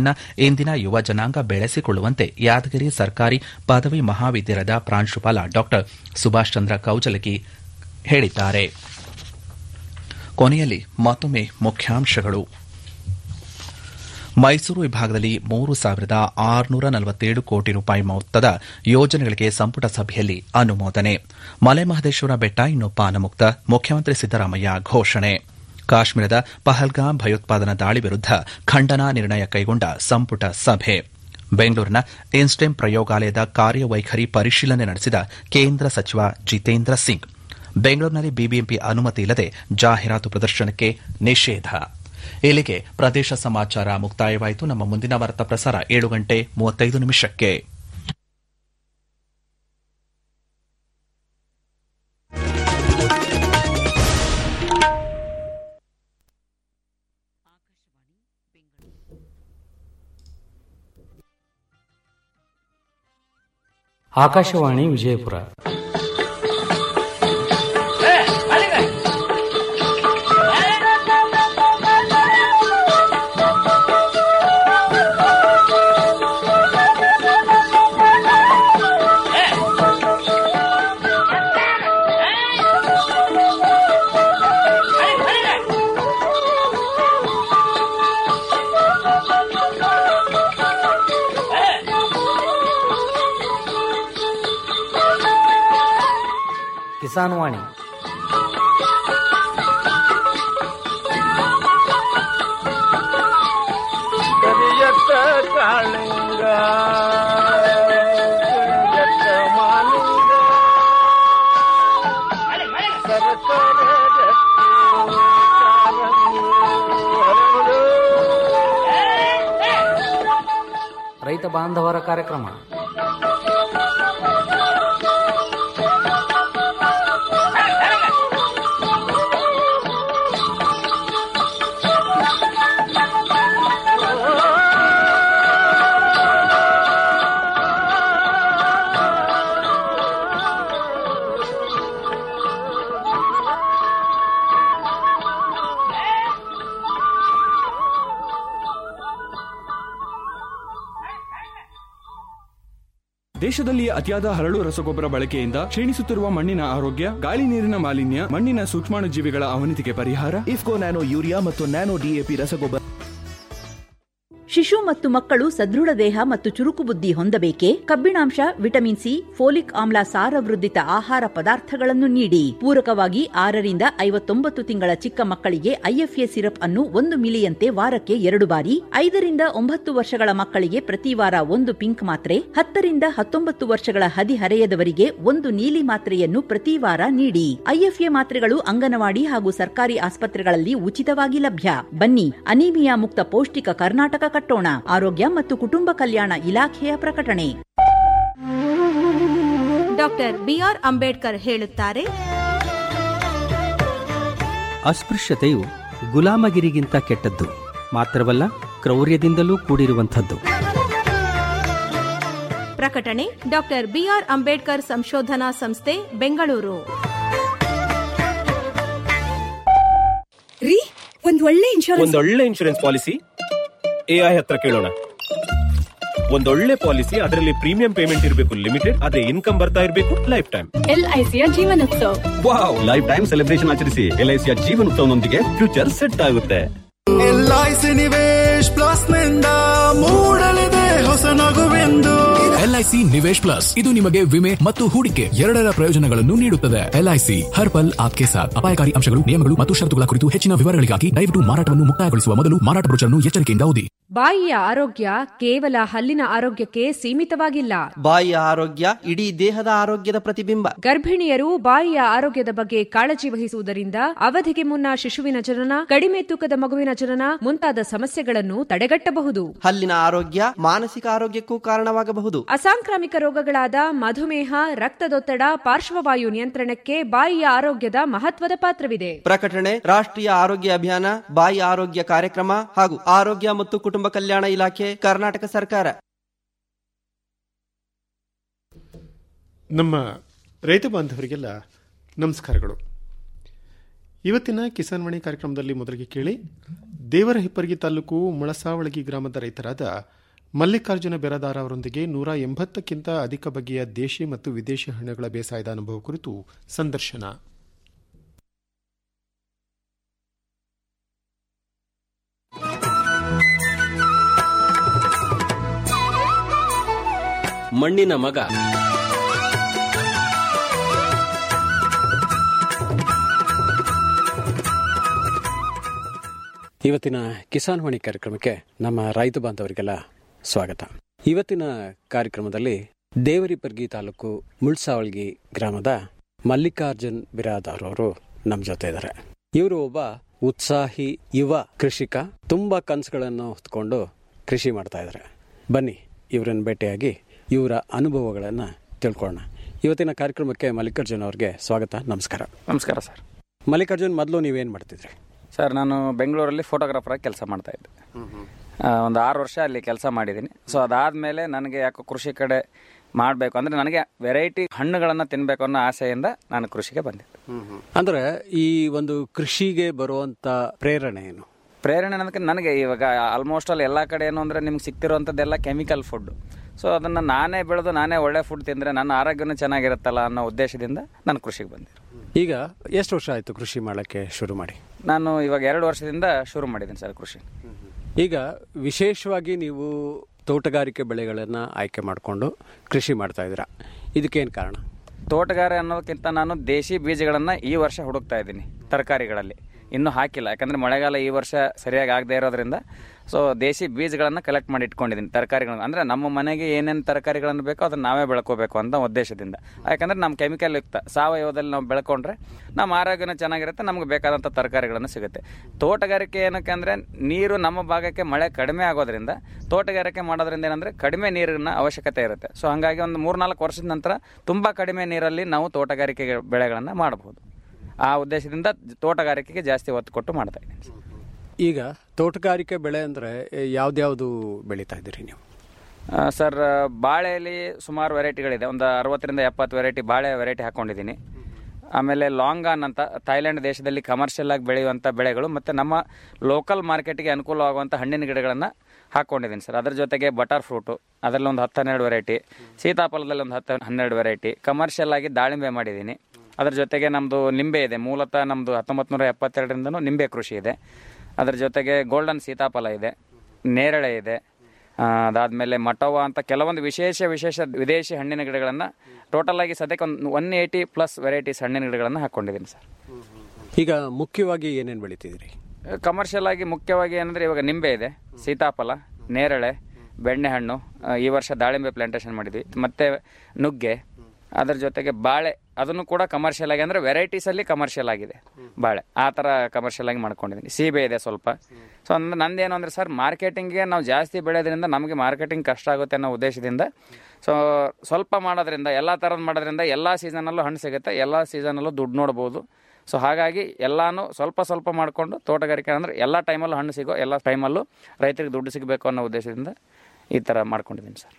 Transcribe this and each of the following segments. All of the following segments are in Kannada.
ಜಗತ್ತಿನ ಇಂದಿನ ಯುವ ಜನಾಂಗ ಬೆಳೆಸಿಕೊಳ್ಳುವಂತೆ ಯಾದಗಿರಿ ಸರ್ಕಾರಿ ಪದವಿ ಮಹಾವಿದ್ಯಾಲಯದ ಪ್ರಾಂಶುಪಾಲ ಡಾ ಸುಭಾಷ್ ಚಂದ್ರ ಕೌಜಲಗಿ ಹೇಳಿದ್ದಾರೆ ಕೊನೆಯಲ್ಲಿ ಮತ್ತೊಮ್ಮೆ ಮುಖ್ಯಾಂಶಗಳು ಮೈಸೂರು ವಿಭಾಗದಲ್ಲಿ ಮೂರು ಸಾವಿರದ ಆರುನೂರ ನಲವತ್ತೇಳು ಕೋಟಿ ರೂಪಾಯಿ ಮೊತ್ತದ ಯೋಜನೆಗಳಿಗೆ ಸಂಪುಟ ಸಭೆಯಲ್ಲಿ ಅನುಮೋದನೆ ಮಲೆಮಹದೇಶ್ವರ ಬೆಟ್ಟ ಇನ್ನು ಪಾನಮುಕ್ತ ಮುಖ್ಯಮಂತ್ರಿ ಸಿದ್ದರಾಮಯ್ಯ ಘೋಷಣೆ ಕಾಶ್ಮೀರದ ಪಹಲ್ಗಾಮ್ ಭಯೋತ್ಪಾದನಾ ದಾಳಿ ವಿರುದ್ದ ಖಂಡನಾ ನಿರ್ಣಯ ಕೈಗೊಂಡ ಸಂಪುಟ ಸಭೆ ಬೆಂಗಳೂರಿನ ಇನ್ಸ್ಟೆಮ್ ಪ್ರಯೋಗಾಲಯದ ಕಾರ್ಯವೈಖರಿ ಪರಿಶೀಲನೆ ನಡೆಸಿದ ಕೇಂದ್ರ ಸಚಿವ ಜಿತೇಂದ್ರ ಸಿಂಗ್ ಬೆಂಗಳೂರಿನಲ್ಲಿ ಬಿಬಿಎಂಪಿ ಅನುಮತಿ ಇಲ್ಲದೆ ಜಾಹೀರಾತು ಪ್ರದರ್ಶನಕ್ಕೆ ನಿಷೇಧ ಇಲ್ಲಿಗೆ ಪ್ರದೇಶ ಸಮಾಚಾರ ಮುಕ್ತಾಯವಾಯಿತು ನಮ್ಮ ಮುಂದಿನ ವಾರ್ತಾ ಪ್ರಸಾರ ಏಳು ಗಂಟೆ ಮೂವತ್ತೈದು ನಿಮಿಷಕ್ಕೆ ಆಕಾಶವಾಣಿ ವಿಜಯಪುರ ಕಿಸಾನ್ ವಾಣಿ ಕರಿಯತ್ತ ಕಾಳಿಂಗ ಕರಿಯತ್ತ ಮಾಲಿಂಗ ಸರಸರ ರಕ್ತಿ ಕಾಲಂಗು ಹರಳು. ರೈತ ಬಾಂಧವರ ಕಾರ್ಯಕ್ರಮ ದೇಶದಲ್ಲಿ ಅತಿಯಾದ ಹರಳು ರಸಗೊಬ್ಬರ ಬಳಕೆಯಿಂದ ಕ್ಷೀಣಿಸುತ್ತಿರುವ ಮಣ್ಣಿನ ಆರೋಗ್ಯ ಗಾಳಿ ನೀರಿನ ಮಾಲಿನ್ಯ ಮಣ್ಣಿನ ಸೂಕ್ಷ್ಮಾಣುಜೀವಿಗಳ ಅವನತಿಗೆ ಪರಿಹಾರ ಇಫ್ಕೋ ನ್ಯಾನೋ ಯೂರಿಯಾ ಮತ್ತು ನ್ಯಾನೋ ಡಿಎಪಿ ರಸಗೊಬ್ಬರ ಶಿಶು ಮತ್ತು ಮಕ್ಕಳು ಸದೃಢ ದೇಹ ಮತ್ತು ಚುರುಕು ಬುದ್ಧಿ ಹೊಂದಬೇಕೆ ಕಬ್ಬಿಣಾಂಶ ವಿಟಮಿನ್ ಸಿ ಫೋಲಿಕ್ ಆಮ್ಲ ಸಾರವೃದ್ಧಿತ ಆಹಾರ ಪದಾರ್ಥಗಳನ್ನು ನೀಡಿ ಪೂರಕವಾಗಿ ಆರರಿಂದ ಐವತ್ತೊಂಬತ್ತು ತಿಂಗಳ ಚಿಕ್ಕ ಮಕ್ಕಳಿಗೆ ಐಎಫ್ಎ ಸಿರಪ್ ಅನ್ನು ಒಂದು ಮಿಲಿಯಂತೆ ವಾರಕ್ಕೆ ಎರಡು ಬಾರಿ ಐದರಿಂದ ಒಂಬತ್ತು ವರ್ಷಗಳ ಮಕ್ಕಳಿಗೆ ಪ್ರತಿ ವಾರ ಒಂದು ಪಿಂಕ್ ಮಾತ್ರೆ ಹತ್ತರಿಂದ ಹತ್ತೊಂಬತ್ತು ವರ್ಷಗಳ ಹದಿಹರೆಯದವರಿಗೆ ಒಂದು ನೀಲಿ ಮಾತ್ರೆಯನ್ನು ಪ್ರತಿ ವಾರ ನೀಡಿ ಐಎಫ್ಎ ಮಾತ್ರೆಗಳು ಅಂಗನವಾಡಿ ಹಾಗೂ ಸರ್ಕಾರಿ ಆಸ್ಪತ್ರೆಗಳಲ್ಲಿ ಉಚಿತವಾಗಿ ಲಭ್ಯ ಬನ್ನಿ ಅನೀಮಿಯಾ ಮುಕ್ತ ಪೌಷ್ಟಿಕ ಕರ್ನಾಟಕ ಕಟ್ಟೋಣ ಆರೋಗ್ಯ ಮತ್ತು ಕುಟುಂಬ ಕಲ್ಯಾಣ ಇಲಾಖೆಯ ಪ್ರಕಟಣೆ ಡಾಕ್ಟರ್ ಬಿಆರ್ ಅಂಬೇಡ್ಕರ್ ಹೇಳುತ್ತಾರೆ ಅಸ್ಪೃಶ್ಯತೆಯು ಗುಲಾಮಗಿರಿಗಿಂತ ಕೆಟ್ಟದ್ದು ಮಾತ್ರವಲ್ಲ ಕ್ರೌರ್ಯದಿಂದಲೂ ಕೂಡಿರುವಂಥದ್ದು ಪ್ರಕಟಣೆ ಡಾಕ್ಟರ್ ಬಿಆರ್ ಅಂಬೇಡ್ಕರ್ ಸಂಶೋಧನಾ ಸಂಸ್ಥೆ ಬೆಂಗಳೂರು ರೀ ಒಂದ್ ಒಳ್ಳೆ ಇನ್ಶೂರೆನ್ಸ್ ಒಂದೊಳ್ಳೆ ಇನ್ಶೂರೆನ್ಸ್ ಪಾಲಿಸಿ ಎಐ ಹತ್ರ ಕೇಳೋಣ ಒಂದೊಳ್ಳೆ ಪಾಲಿಸಿ ಅದರಲ್ಲಿ ಪ್ರೀಮಿಯಂ ಪೇಮೆಂಟ್ ಇರಬೇಕು ಲಿಮಿಟೆಡ್ ಅದೇ ಇನ್ಕಮ್ ಬರ್ತಾ ಇರಬೇಕು ಲೈಫ್ ಟೈಮ್ ಎಲ್ಐಸಿಯ ಜೀವನೋತ್ಸವ ವಾವ್ ಲೈಫ್ ಟೈಮ್ ಸೆಲೆಬ್ರೇಷನ್ ಆಚರಿಸಿ ಎಲ್ಐಸಿಯ ಜೀವನೋತ್ಸವನೊಂದಿಗೆ ಫ್ಯೂಚರ್ ಸೆಟ್ ಆಗುತ್ತೆ ಎಲ್ಐಸಿ ನಿವೇಶ್ ಪ್ಲಸ್ ನಿಂದ ಮೂಡಲಿದೆ ಹೊಸ ನಗುವೆಂದು ಎಲ್ಐಸಿ ನಿವೇಶ್ ಪ್ಲಸ್ ಇದು ನಿಮಗೆ ವಿಮೆ ಮತ್ತು ಹೂಡಿಕೆ ಎರಡರ ಪ್ರಯೋಜನಗಳನ್ನು ನೀಡುತ್ತದೆ ಎಲ್ಐಸಿ ಹರ್ ಪಲ್ ಆಪ್ಕೆ ಸಾಥ್ ಅಪಾಯಕಾರಿ ಅಂಶಗಳು ನಿಯಮಗಳು ಮತ್ತು ಷರತ್ತುಗಳ ಕುರಿತು ಹೆಚ್ಚಿನ ವಿವರಗಳಿಗಾಗಿ ದಯವಿಟ್ಟು ಮಾರಾಟವನ್ನು ಮುಕ್ತಾಯಗೊಳಿಸುವ ಮೊದಲು ಮಾರಾಟ ಬ್ರೋಚರ್ನ್ನು ಎಚ್ಚರಿಕೆಯಿಂದ ಓದಿ ಬಾಯಿಯ ಆರೋಗ್ಯ ಕೇವಲ ಹಲ್ಲಿನ ಆರೋಗ್ಯಕ್ಕೆ ಸೀಮಿತವಾಗಿಲ್ಲ ಬಾಯಿಯ ಆರೋಗ್ಯ ಇಡೀ ದೇಹದ ಆರೋಗ್ಯದ ಪ್ರತಿಬಿಂಬ ಗರ್ಭಿಣಿಯರು ಬಾಯಿಯ ಆರೋಗ್ಯದ ಬಗ್ಗೆ ಕಾಳಜಿ ವಹಿಸುವುದರಿಂದ ಅವಧಿಗೆ ಮುನ್ನ ಶಿಶುವಿನ ಜನನ ಕಡಿಮೆ ತೂಕದ ಮಗುವಿನ ಜನನ ಮುಂತಾದ ಸಮಸ್ಯೆಗಳನ್ನು ತಡೆಗಟ್ಟಬಹುದು ಹಲ್ಲಿನ ಆರೋಗ್ಯ ಮಾನಸಿಕ ಆರೋಗ್ಯಕ್ಕೂ ಕಾರಣವಾಗಬಹುದು ಅಸಾಂಕ್ರಾಮಿಕ ರೋಗಗಳಾದ ಮಧುಮೇಹ ರಕ್ತದೊತ್ತಡ ಪಾರ್ಶ್ವವಾಯು ನಿಯಂತ್ರಣಕ್ಕೆ ಬಾಯಿಯ ಆರೋಗ್ಯದ ಮಹತ್ವದ ಪಾತ್ರವಿದೆ ಪ್ರಕಟಣೆ ರಾಷ್ಟ್ರೀಯ ಆರೋಗ್ಯ ಅಭಿಯಾನ ಬಾಯಿ ಆರೋಗ್ಯ ಕಾರ್ಯಕ್ರಮ ಹಾಗೂ ಆರೋಗ್ಯ ಮತ್ತು ಕುಟುಂಬ ಕಲ್ಯಾಣ ಇಲಾಖೆ ಕರ್ನಾಟಕ ಸರ್ಕಾರ ನಮ್ಮ ರೈತ ಬಾಂಧವರಿಗೆಲ್ಲ ನಮಸ್ಕಾರಗಳು ಇವತ್ತಿನ ಕಿಸಾನ್ ವಾಣಿ ಕಾರ್ಯಕ್ರಮದಲ್ಲಿ ಮೊದಲಿಗೆ ಕೇಳಿ ದೇವರ ಹಿಪ್ಪರಗಿ ತಾಲೂಕು ಮುಳಸಾವಳಗಿ ಗ್ರಾಮದ ರೈತರಾದ ಮಲ್ಲಿಕಾರ್ಜುನ ಬೆರದಾರ ಅವರೊಂದಿಗೆ ನೂರ ಎಂಬತ್ತಕ್ಕಿಂತ ಅಧಿಕ ಬಗೆಯ ದೇಶಿ ಮತ್ತು ವಿದೇಶಿ ಹಣ್ಣುಗಳ ಬೇಸಾಯದ ಅನುಭವ ಕುರಿತು ಸಂದರ್ಶನ ಮಣ್ಣಿನ ಮಗ ಇವತ್ತಿನ ಕಿಸಾನ್ ವಾಣಿ ಕಾರ್ಯಕ್ರಮಕ್ಕೆ ನಮ್ಮ ರೈತ ಬಾಂಧವರಿಗೆಲ್ಲ ಸ್ವಾಗತ ಇವತ್ತಿನ ಕಾರ್ಯಕ್ರಮದಲ್ಲಿ ದೇವರಿಪರ್ಗಿ ತಾಲೂಕು ಮುಳ್ಸಾವಳ್ಗಿ ಗ್ರಾಮದ ಮಲ್ಲಿಕಾರ್ಜುನ್ ಬಿರಾದಾರ್ ಅವರು ನಮ್ಮ ಜೊತೆ ಇದ್ದಾರೆ ಇವರು ಒಬ್ಬ ಉತ್ಸಾಹಿ ಯುವ ಕೃಷಿಕ ತುಂಬಾ ಕನಸುಗಳನ್ನು ಹೊತ್ಕೊಂಡು ಕೃಷಿ ಮಾಡ್ತಾ ಇದ್ದಾರೆ ಬನ್ನಿ ಇವರನ್ನು ಭೇಟಿಯಾಗಿ ಇವರ ಅನುಭವಗಳನ್ನು ತಿಳ್ಕೊಳ್ಳೋಣ ಇವತ್ತಿನ ಕಾರ್ಯಕ್ರಮಕ್ಕೆ ಮಲ್ಲಿಕಾರ್ಜುನ್ ಅವ್ರಿಗೆ ಸ್ವಾಗತ ನಮಸ್ಕಾರ ನಮಸ್ಕಾರ ಸರ್ ಮಲ್ಲಿಕಾರ್ಜುನ್ ಮೊದಲು ನೀವೇನು ಮಾಡ್ತಿದ್ರಿ ಸರ್ ನಾನು ಬೆಂಗಳೂರಲ್ಲಿ ಫೋಟೋಗ್ರಾಫರಾಗಿ ಕೆಲಸ ಮಾಡ್ತಾ ಇದ್ದೆ ಆ, ಒಂದು ಆರು ವರ್ಷ ಅಲ್ಲಿ ಕೆಲಸ ಮಾಡಿದ್ದೀನಿ ಸೊ ಅದಾದಮೇಲೆ ನನಗೆ ಯಾಕೋ ಕೃಷಿ ಕಡೆ ಮಾಡಬೇಕು ಅಂದರೆ ನನಗೆ ವೆರೈಟಿ ಹಣ್ಣುಗಳನ್ನು ತಿನ್ನಬೇಕು ಅನ್ನೋ ಆಸೆಯಿಂದ ನಾನು ಕೃಷಿಗೆ ಬಂದೆ ಅಂದ್ರೆ ಈ ಒಂದು ಕೃಷಿಗೆ ಬರುವಂತ ಪ್ರೇರಣೆ ಏನು ಪ್ರೇರಣೆ ಅನ್ನೋದಕ್ಕೆ ನನಗೆ ಇವಾಗ ಆಲ್ಮೋಸ್ಟ್ ಅಲ್ಲಿ ಎಲ್ಲ ಕಡೆ ಏನು ಅಂದರೆ ನಿಮ್ಗೆ ಸಿಗ್ತಿರೋಂಥದ್ದೆಲ್ಲ ಕೆಮಿಕಲ್ ಫುಡ್ ಸೊ ಅದನ್ನು ನಾನೇ ಬೆಳೆದು ನಾನೇ ಒಳ್ಳೆ ಫುಡ್ ತಿಂದರೆ ನನ್ನ ಆರೋಗ್ಯನೂ ಚೆನ್ನಾಗಿರುತ್ತಲ್ಲ ಅನ್ನೋ ಉದ್ದೇಶದಿಂದ ನಾನು ಕೃಷಿಗೆ ಬಂದೆ ಈಗ ಎಷ್ಟು ವರ್ಷ ಆಯ್ತು ಕೃಷಿ ಮಾಡಕ್ಕೆ ಶುರು ಮಾಡಿ ನಾನು ಇವಾಗ ಎರಡು ವರ್ಷದಿಂದ ಶುರು ಮಾಡಿದ್ದೀನಿ ಸರ್ ಕೃಷಿ ಈಗ ವಿಶೇಷವಾಗಿ ನೀವು ತೋಟಗಾರಿಕೆ ಬೆಳೆಗಳನ್ನ ಆಯ್ಕೆ ಮಾಡಿಕೊಂಡು ಕೃಷಿ ಮಾಡ್ತಾ ಇದ್ದೀರಾ ಇದಕ್ಕೇನು ಕಾರಣ ತೋಟಗಾರ ಅನ್ನೋದಕ್ಕಿಂತ ನಾನು ದೇಶಿ ಬೀಜಗಳನ್ನು ಈ ವರ್ಷ ಹುಡುಕ್ತಾ ಇದ್ದೀನಿ ತರಕಾರಿಗಳಲ್ಲಿ ಇನ್ನೂ ಹಾಕಿಲ್ಲ ಯಾಕಂದರೆ ಮಳೆಗಾಲ ಈ ವರ್ಷ ಸರಿಯಾಗಿ ಆಗದೆ ಇರೋದ್ರಿಂದ ಸೊ ದೇಶಿ ಬೀಜಗಳನ್ನು ಕಲೆಕ್ಟ್ ಮಾಡಿ ಇಟ್ಕೊಂಡಿದ್ದೀನಿ ತರಕಾರಿಗಳನ್ನು ಅಂದರೆ ನಮ್ಮ ಮನೆಗೆ ಏನೇನು ತರಕಾರಿಗಳನ್ನು ಬೇಕೋ ಅದನ್ನು ನಾವೇ ಬೆಳ್ಕೋಬೇಕು ಅಂತ ಉದ್ದೇಶದಿಂದ ಯಾಕಂದರೆ ನಮ್ಮ ಕೆಮಿಕಲ್ ಯುಕ್ತ ಸಾವಯವದಲ್ಲಿ ನಾವು ಬೆಳ್ಕೊಂಡ್ರೆ ನಮ್ಮ ಆರೋಗ್ಯನೂ ಚೆನ್ನಾಗಿರುತ್ತೆ ನಮಗೆ ಬೇಕಾದಂಥ ತರಕಾರಿಗಳನ್ನು ಸಿಗುತ್ತೆ ತೋಟಗಾರಿಕೆ ಏನಕ್ಕೆ ಅಂದರೆ ನೀರು ನಮ್ಮ ಭಾಗಕ್ಕೆ ಮಳೆ ಕಡಿಮೆ ಆಗೋದ್ರಿಂದ ತೋಟಗಾರಿಕೆ ಮಾಡೋದ್ರಿಂದ ಏನಂದರೆ ಕಡಿಮೆ ನೀರಿನ ಅವಶ್ಯಕತೆ ಇರುತ್ತೆ ಸೊ ಹಾಗಾಗಿ ಒಂದು ಮೂರ್ನಾಲ್ಕು ವರ್ಷದ ನಂತರ ತುಂಬ ಕಡಿಮೆ ನೀರಲ್ಲಿ ನಾವು ತೋಟಗಾರಿಕೆ ಬೆಳೆಗಳನ್ನು ಮಾಡಬಹುದು ಆ ಉದ್ದೇಶದಿಂದ ತೋಟಗಾರಿಕೆಗೆ ಜಾಸ್ತಿ ಒತ್ತು ಕೊಟ್ಟು ಮಾಡ್ತಾ ಇದ್ದೀನಿ ಈಗ ತೋಟಗಾರಿಕೆ ಬೆಳೆ ಅಂದ್ರೆ ಯಾವ್ದ್ಯಾವ್ದು ಬೆಳೀತಾ ಇದ್ದೀರಿ ನೀವು ಆ, ಸರ್ ಬಾಳೆಯಲ್ಲಿ ಸುಮಾರು ವೆರೈಟಿಗಳಿದೆ ಒಂದು ಅರವತ್ತರಿಂದ ಎಪ್ಪತ್ತು ವೆರೈಟಿ ಬಾಳೆ ವೆರೈಟಿ ಹಾಕ್ಕೊಂಡಿದ್ದೀನಿ ಆಮೇಲೆ ಲಾಂಗಾನ್ ಅಂತ ಥೈಲ್ಯಾಂಡ್ ದೇಶದಲ್ಲಿ ಕಮರ್ಷಿಯಲ್ ಆಗಿ ಬೆಳೆಯುವಂಥ ಬೆಳೆಗಳು ಮತ್ತು ನಮ್ಮ ಲೋಕಲ್ ಮಾರ್ಕೆಟ್ಗೆ ಅನುಕೂಲವಾಗುವಂಥ ಹಣ್ಣಿನ ಗಿಡಗಳನ್ನು ಹಾಕ್ಕೊಂಡಿದ್ದೀನಿ ಸರ್ ಅದ್ರ ಜೊತೆಗೆ ಬಟರ್ ಫ್ರೂಟು ಅದರಲ್ಲಿ ಒಂದು ಹತ್ತು ಹನ್ನೆರಡು ವೆರೈಟಿ ಸೀತಾಫಲದಲ್ಲಿ ಒಂದು ಹತ್ತು ಹನ್ನೆರಡು ವೆರೈಟಿ ಕಮರ್ಷಿಯಲ್ ಆಗಿ ದಾಳಿಂಬೆ ಮಾಡಿದ್ದೀನಿ ಅದ್ರ ಜೊತೆಗೆ ನಮ್ಮದು ನಿಂಬೆ ಇದೆ ಮೂಲತಃ ನಮ್ಮದು ಹತ್ತೊಂಬತ್ತು ನೂರ ಎಪ್ಪತ್ತೆರಡರಿಂದನೂ ನಿಂಬೆ ಕೃಷಿ ಇದೆ ಅದ್ರ ಜೊತೆಗೆ ಗೋಲ್ಡನ್ ಸೀತಾಫಲ ಇದೆ ನೇರಳೆ ಇದೆ ಆ, ಅದಾದ್ಮೇಲೆ ಮಟೋವಾ ಅಂತ ಕೆಲವೊಂದು ವಿಶೇಷ ವಿಶೇಷ ವಿದೇಶಿ ಹಣ್ಣಿನ ಗಿಡಗಳನ್ನು ಟೋಟಲ್ ಆಗಿ ಸದ್ಯಕ್ಕೆ ಒಂದು ಒನ್ ಏಯ್ಟಿ ಪ್ಲಸ್ ವೆರೈಟೀಸ್ ಹಣ್ಣಿನ ಗಿಡಗಳನ್ನು ಹಾಕ್ಕೊಂಡಿದ್ದೀನಿ ಸರ್ ಈಗ ಮುಖ್ಯವಾಗಿ ಏನೇನು ಬೆಳಿತಿದ್ದೀರಿ ಕಮರ್ಷಿಯಲ್ ಆಗಿ ಮುಖ್ಯವಾಗಿ ಏನಂದರೆ ಇವಾಗ ನಿಂಬೆ ಇದೆ ಸೀತಾಫಲ ನೇರಳೆ ಬೆಣ್ಣೆಹಣ್ಣು ಆ, ಈ ವರ್ಷ ದಾಳಿಂಬೆ ಪ್ಲಾಂಟೇಶನ್ ಮಾಡಿದ್ವಿ ಮತ್ತು ನುಗ್ಗೆ ಅದ್ರ ಜೊತೆಗೆ ಬಾಳೆ ಅದನ್ನು ಕೂಡ ಕಮರ್ಷಿಯಲ್ ಆಗಿ ಅಂದರೆ ವೆರೈಟೀಸಲ್ಲಿ ಕಮರ್ಷಿಯಲ್ ಆಗಿದೆ ಬಾಳೆ ಆ ಥರ ಕಮರ್ಷಿಯಲ್ ಆಗಿ ಮಾಡ್ಕೊಂಡಿದ್ದೀನಿ ಸೀಬೆ ಇದೆ ಸ್ವಲ್ಪ ಸೊ ಅಂದ್ರೆ ನಂದೇನು ಅಂದರೆ ಸರ್ ಮಾರ್ಕೆಟಿಂಗ್ಗೆ ನಾವು ಜಾಸ್ತಿ ಬೆಳೆಯೋದ್ರಿಂದ ನಮಗೆ ಮಾರ್ಕೆಟಿಂಗ್ ಕಷ್ಟ ಆಗುತ್ತೆ ಅನ್ನೋ ಉದ್ದೇಶದಿಂದ ಸೊ ಸ್ವಲ್ಪ ಮಾಡೋದ್ರಿಂದ ಎಲ್ಲ ಥರದ್ದು ಮಾಡೋದ್ರಿಂದ ಎಲ್ಲ ಸೀಸನಲ್ಲೂ ಹಣ್ಣು ಸಿಗುತ್ತೆ ಎಲ್ಲ ಸೀಸನಲ್ಲೂ ದುಡ್ಡು ನೋಡ್ಬೋದು ಸೊ ಹಾಗಾಗಿ ಎಲ್ಲಾನು ಸ್ವಲ್ಪ ಸ್ವಲ್ಪ ಮಾಡಿಕೊಂಡು ತೋಟಗಾರಿಕೆ ಅಂದರೆ ಎಲ್ಲ ಟೈಮಲ್ಲೂ ಹಣ್ಣು ಸಿಗೋ ಎಲ್ಲ ಟೈಮಲ್ಲೂ ರೈತರಿಗೆ ದುಡ್ಡು ಸಿಗಬೇಕು ಅನ್ನೋ ಉದ್ದೇಶದಿಂದ ಈ ಥರ ಮಾಡ್ಕೊಂಡಿದ್ದೀನಿ ಸರ್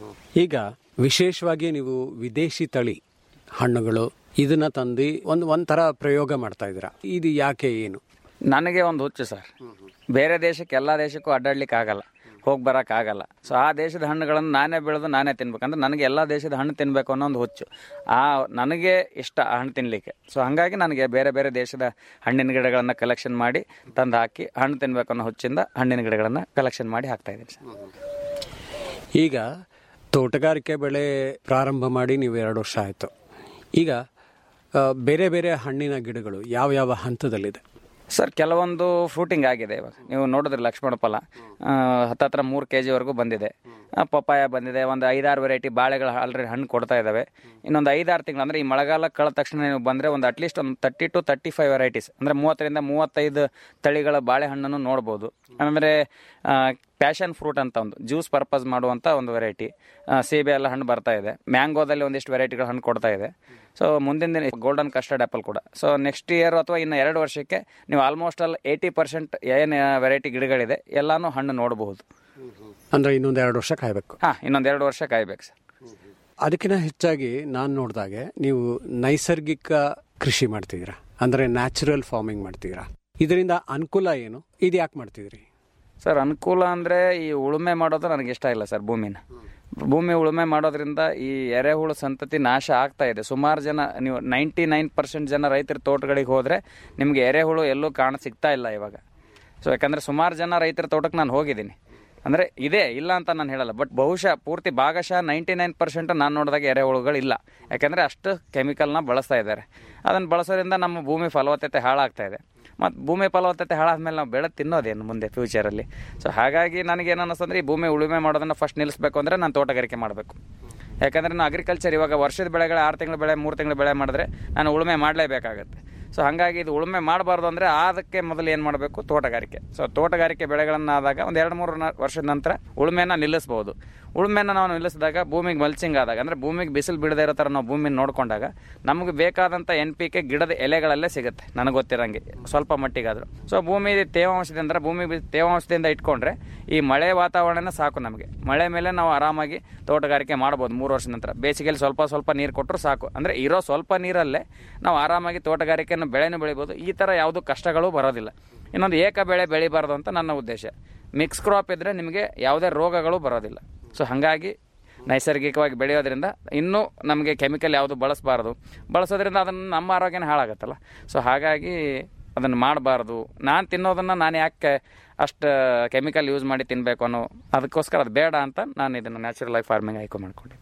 ಈಗ ವಿಶೇಷವಾಗಿ ನೀವು ವಿದೇಶಿ ತಳಿ ಹಣ್ಣುಗಳು ಇದನ್ನ ತಂದು ಒಂದು ಒಂಥರ ಪ್ರಯೋಗ ಮಾಡ್ತಾ ಇದ್ದೀರಾ ಇದು ಯಾಕೆ ಏನು ನನಗೆ ಒಂದು ಹುಚ್ಚು ಸರ್ ಬೇರೆ ದೇಶಕ್ಕೆ ಎಲ್ಲ ದೇಶಕ್ಕೂ ಅಡ್ಡಾಡ್ಲಿಕ್ಕೆ ಆಗಲ್ಲ ಹೋಗಿ ಬರೋಕ್ಕಾಗಲ್ಲ ಸೊ ಆ ದೇಶದ ಹಣ್ಣುಗಳನ್ನು ನಾನೇ ಬೆಳೆದು ನಾನೇ ತಿನ್ಬೇಕಂದ್ರೆ ನನಗೆ ಎಲ್ಲ ದೇಶದ ಹಣ್ಣು ತಿನ್ನಬೇಕು ಅನ್ನೋ ಒಂದು ಹುಚ್ಚು ಆ ನನಗೆ ಇಷ್ಟ ಆ ಹಣ್ಣು ತಿನ್ನಲಿಕ್ಕೆ ಸೊ ಹಾಗಾಗಿ ನನಗೆ ಬೇರೆ ಬೇರೆ ದೇಶದ ಹಣ್ಣಿನ ಗಿಡಗಳನ್ನು ಕಲೆಕ್ಷನ್ ಮಾಡಿ ತಂದು ಹಾಕಿ ಹಣ್ಣು ತಿನ್ಬೇಕು ಅನ್ನೋ ಹುಚ್ಚಿಂದ ಹಣ್ಣಿನ ಗಿಡಗಳನ್ನು ಕಲೆಕ್ಷನ್ ಮಾಡಿ ಹಾಕ್ತಾ ಇದ್ದೀನಿ ಸರ್ ಈಗ ತೋಟಗಾರಿಕೆ ಬೆಳೆ ಪ್ರಾರಂಭ ಮಾಡಿ ನೀವು ಎರಡು ವರ್ಷ ಆಯಿತು ಈಗ ಆ, ಬೇರೆ ಬೇರೆ ಹಣ್ಣಿನ ಗಿಡಗಳು ಯಾವ ಯಾವ ಹಂತದಲ್ಲಿದೆ ಸರ್ ಕೆಲವೊಂದು ಫ್ರೂಟಿಂಗ್ ಆಗಿದೆ ಇವಾಗ ನೀವು ನೋಡಿದ್ರಿ ಲಕ್ಷ್ಮಣ ಫಲ ಆ, ಹತ್ತತ್ರ ಮೂರು ಕೆ ಜಿವರೆಗೂ ಬಂದಿದೆ ಆ, ಪಪ್ಪಾಯ ಬಂದಿದೆ ಒಂದು ಐದಾರು ವೆರೈಟಿ ಬಾಳೆಗಳು ಆಲ್ರೆಡಿ ಹಣ್ಣು ಕೊಡ್ತಾ ಇದ್ದಾವೆ ಇನ್ನೊಂದು ಐದಾರು ತಿಂಗಳು ಅಂದರೆ ಈ ಮಳೆಗಾಲ ಕಳೆದ ತಕ್ಷಣ ನೀವು ಬಂದರೆ ಒಂದು ಅಟ್ಲೀಸ್ಟ್ ಒಂದು thirty two thirty five varieties ಅಂದರೆ ಮೂವತ್ತರಿಂದ ಮೂವತ್ತೈದು ತಳಿಗಳ ಬಾಳೆಹಣ್ಣನ್ನು ನೋಡ್ಬೋದು ಅಂದರೆ ಪ್ಯಾಷನ್ ಫ್ರೂಟ್ ಅಂತ ಒಂದು ಜ್ಯೂಸ್ ಪರ್ಪಸ್ ಮಾಡುವಂಥ ಒಂದು ವೆರೈಟಿ ಸೀಬೆ ಎಲ್ಲ ಹಣ್ಣು ಬರ್ತಾ ಇದೆ ಮ್ಯಾಂಗೋದಲ್ಲಿ ಒಂದಿಷ್ಟು ವೆರೈಟಿಗಳು ಹಣ್ಣು ಕೊಡ್ತಾ ಇದೆ ಸೊ ಮುಂದಿನ ದಿನ ಗೋಲ್ಡನ್ ಕಸ್ಟರ್ಡ್ ಆ್ಯಪಲ್ ಕೂಡ ಸೊ ನೆಕ್ಸ್ಟ್ ಇಯರ್ ಅಥವಾ ಇನ್ನು ಎರಡು ವರ್ಷಕ್ಕೆ ನೀವು ಆಲ್ಮೋಸ್ಟ್ ಅಲ್ಲಿ ಏಯ್ಟಿ ಪರ್ಸೆಂಟ್ ಏನು ವೆರೈಟಿ ಗಿಡಗಳಿದೆ ಎಲ್ಲಾನು ಹಣ್ಣು ನೋಡಬಹುದು ಅಂದ್ರೆ ಇನ್ನೊಂದು ಎರಡು ವರ್ಷ ಕಾಯಬೇಕು ಹಾಂ ಇನ್ನೊಂದು ಎರಡು ವರ್ಷ ಕಾಯ್ಬೇಕು ಸರ್ ಅದಕ್ಕಿಂತ ಹೆಚ್ಚಾಗಿ ನಾನು ನೋಡಿದಾಗೆ ನೀವು ನೈಸರ್ಗಿಕ ಕೃಷಿ ಮಾಡ್ತಿದ್ದೀರಾ ಅಂದರೆ ನ್ಯಾಚುರಲ್ ಫಾರ್ಮಿಂಗ್ ಮಾಡ್ತೀರಾ ಇದರಿಂದ ಅನುಕೂಲ ಏನು ಇದು ಯಾಕೆ ಮಾಡ್ತಿದ್ರಿ ಸರ್ ಅನುಕೂಲ ಅಂದರೆ ಈ ಉಳುಮೆ ಮಾಡೋದು ನನಗೆ ಇಷ್ಟ ಇಲ್ಲ ಸರ್ ಭೂಮಿನ ಭೂಮಿ ಉಳುಮೆ ಮಾಡೋದ್ರಿಂದ ಈ ಎರೆಹುಳು ಸಂತತಿ ನಾಶ ಆಗ್ತಾ ಇದೆ ಸುಮಾರು ಜನ ನೀವು ನೈಂಟಿ ನೈನ್ ಪರ್ಸೆಂಟ್ ಜನ ರೈತರ ತೋಟಗಳಿಗೆ ಹೋದರೆ ನಿಮಗೆ ಎರೆಹುಳು ಎಲ್ಲೂ ಕಾಣ ಸಿಗ್ತಾ ಇಲ್ಲ ಇವಾಗ ಸೊ ಯಾಕಂದರೆ ಸುಮಾರು ಜನ ರೈತರ ತೋಟಕ್ಕೆ ನಾನು ಹೋಗಿದ್ದೀನಿ ಅಂದರೆ ಇದೆ ಇಲ್ಲ ಅಂತ ನಾನು ಹೇಳಲ್ಲ ಬಟ್ ಬಹುಶಃ ಪೂರ್ತಿ ಭಾಗಶಃ ನೈಂಟಿ ನೈನ್ ಪರ್ಸೆಂಟ್ ನಾನು ನೋಡಿದಾಗ ಎರೆಹುಳುಗಳಿಲ್ಲ ಯಾಕಂದರೆ ಅಷ್ಟು ಕೆಮಿಕಲ್ನ ಬಳಸ್ತಾ ಇದ್ದಾರೆ ಅದನ್ನು ಬಳಸೋದ್ರಿಂದ ನಮ್ಮ ಭೂಮಿ ಫಲವತ್ತತೆ ಹಾಳಾಗ್ತಾ ಇದೆ ಮತ್ತು ಭೂಮಿ ಫಲವತ್ತತೆ ಹಾಳಾದ್ಮೇಲೆ ನಾವು ಬೆಳೆ ತಿನ್ನೋದೇನು ಮುಂದೆ ಫ್ಯೂಚರಲ್ಲಿ ಸೊ ಹಾಗಾಗಿ ನನಗೇನು ಅನ್ನಿಸ್ತಂದ್ರೆ ಈ ಭೂಮಿ ಉಳುಮೆ ಮಾಡೋದನ್ನು ಫಸ್ಟ್ ನಿಲ್ಲಿಸಬೇಕು ಅಂದರೆ ನಾನು ತೋಟಗಾರಿಕೆ ಮಾಡಬೇಕು ಯಾಕಂದರೆ ನಾನು ಅಗ್ರಿಕಲ್ಚರ್ ಇವಾಗ ವರ್ಷದ ಬೆಳೆಗಳ ಆರು ತಿಂಗಳ ಬೆಳೆ ಮೂರು ತಿಂಗಳ ಬೆಳೆ ಮಾಡಿದ್ರೆ ನಾನು ಉಳುಮೆ ಮಾಡಲೇಬೇಕಾಗತ್ತೆ ಸೊ ಹಾಗಾಗಿ ಇದು ಉಳುಮೆ ಮಾಡಬಾರ್ದು ಅಂದರೆ ಅದಕ್ಕೆ ಮೊದಲು ಏನು ಮಾಡಬೇಕು ತೋಟಗಾರಿಕೆ ಸೊ ತೋಟಗಾರಿಕೆ ಬೆಳೆಗಳನ್ನು ಆದಾಗ ಒಂದು ಎರಡು ಮೂರು ನ- ವರ್ಷದ ನಂತರ ಉಳುಮೆನ ನಿಲ್ಲಿಸ್ಬೋದು ಉಳುಮೆನ ನಾವು ನಿಲ್ಲಿಸಿದಾಗ ಭೂಮಿಗೆ ಮಲ್ಚಿಂಗ್ ಆದಾಗ ಅಂದರೆ ಭೂಮಿಗೆ ಬಿಸಿಲು ಬಿಡದೇ ಇರೋ ಥರ ನಾವು ಭೂಮಿನ ನೋಡಿಕೊಂಡಾಗ ನಮಗೆ ಬೇಕಾದಂಥ ಎನ್ ಪಿ ಕೆ ಗಿಡದ ಎಲೆಗಳಲ್ಲೇ ಸಿಗುತ್ತೆ ನನಗೆ ಗೊತ್ತಿರಂಗೆ ಸ್ವಲ್ಪ ಮಟ್ಟಿಗಾದರೂ ಸೊ ಭೂಮಿ ತೇವಾಂಶದಿಂದ ಭೂಮಿ ಬಿ- ತೇವಾಂಶದಿಂದ ಇಟ್ಕೊಂಡ್ರೆ ಈ ಮಳೆ ವಾತಾವರಣನೇ ಸಾಕು ನಮಗೆ ಮಳೆ ಮೇಲೆ ನಾವು ಆರಾಮಾಗಿ ತೋಟಗಾರಿಕೆ ಮಾಡ್ಬೋದು ಮೂರು ವರ್ಷದ ನಂತರ ಬೇಸಿಗೆಯಲ್ಲಿ ಸ್ವಲ್ಪ ಸ್ವಲ್ಪ ನೀರು ಕೊಟ್ಟರು ಸಾಕು ಅಂದರೆ ಇರೋ ಸ್ವಲ್ಪ ನೀರಲ್ಲೇ ನಾವು ಆರಾಮಾಗಿ ತೋಟಗಾರಿಕೆಯನ್ನು ಬೆಳೆನೂ ಬೆಳಿಬೋದು ಈ ಥರ ಯಾವುದೂ ಕಷ್ಟಗಳು ಬರೋದಿಲ್ಲ ಇನ್ನೊಂದು ಏಕ ಬೆಳೆ ಬೆಳಿಬಾರ್ದು ಅಂತ ನನ್ನ ಉದ್ದೇಶ ಮಿಕ್ಸ್ ಕ್ರಾಪ್ ಇದ್ದರೆ ನಿಮಗೆ ಯಾವುದೇ ರೋಗಗಳು ಬರೋದಿಲ್ಲ ಸೊ ಹಾಗಾಗಿ ನೈಸರ್ಗಿಕವಾಗಿ ಬೆಳೆಯೋದ್ರಿಂದ ಇನ್ನೂ ನಮಗೆ ಕೆಮಿಕಲ್ ಯಾವುದು ಬಳಸಬಾರ್ದು ಬಳಸೋದ್ರಿಂದ ಅದನ್ನು ನಮ್ಮ ಆರೋಗ್ಯನೇ ಹಾಳಾಗುತ್ತಲ್ಲ ಸೊ ಹಾಗಾಗಿ ಅದನ್ನು ಮಾಡಬಾರ್ದು ನಾನು ತಿನ್ನೋದನ್ನು ನಾನು ಯಾಕೆ ಅಷ್ಟು ಕೆಮಿಕಲ್ ಯೂಸ್ ಮಾಡಿ ತಿನ್ನಬೇಕು ಅನ್ನೋ ಅದಕ್ಕೋಸ್ಕರ ಅದು ಬೇಡ ಅಂತ ನಾನು ಇದನ್ನು ನ್ಯಾಚುರಲ್ ಲೈಫ್ ಫಾರ್ಮಿಂಗ್ ಆಯ್ಕೆ ಮಾಡ್ಕೊಂಡೆ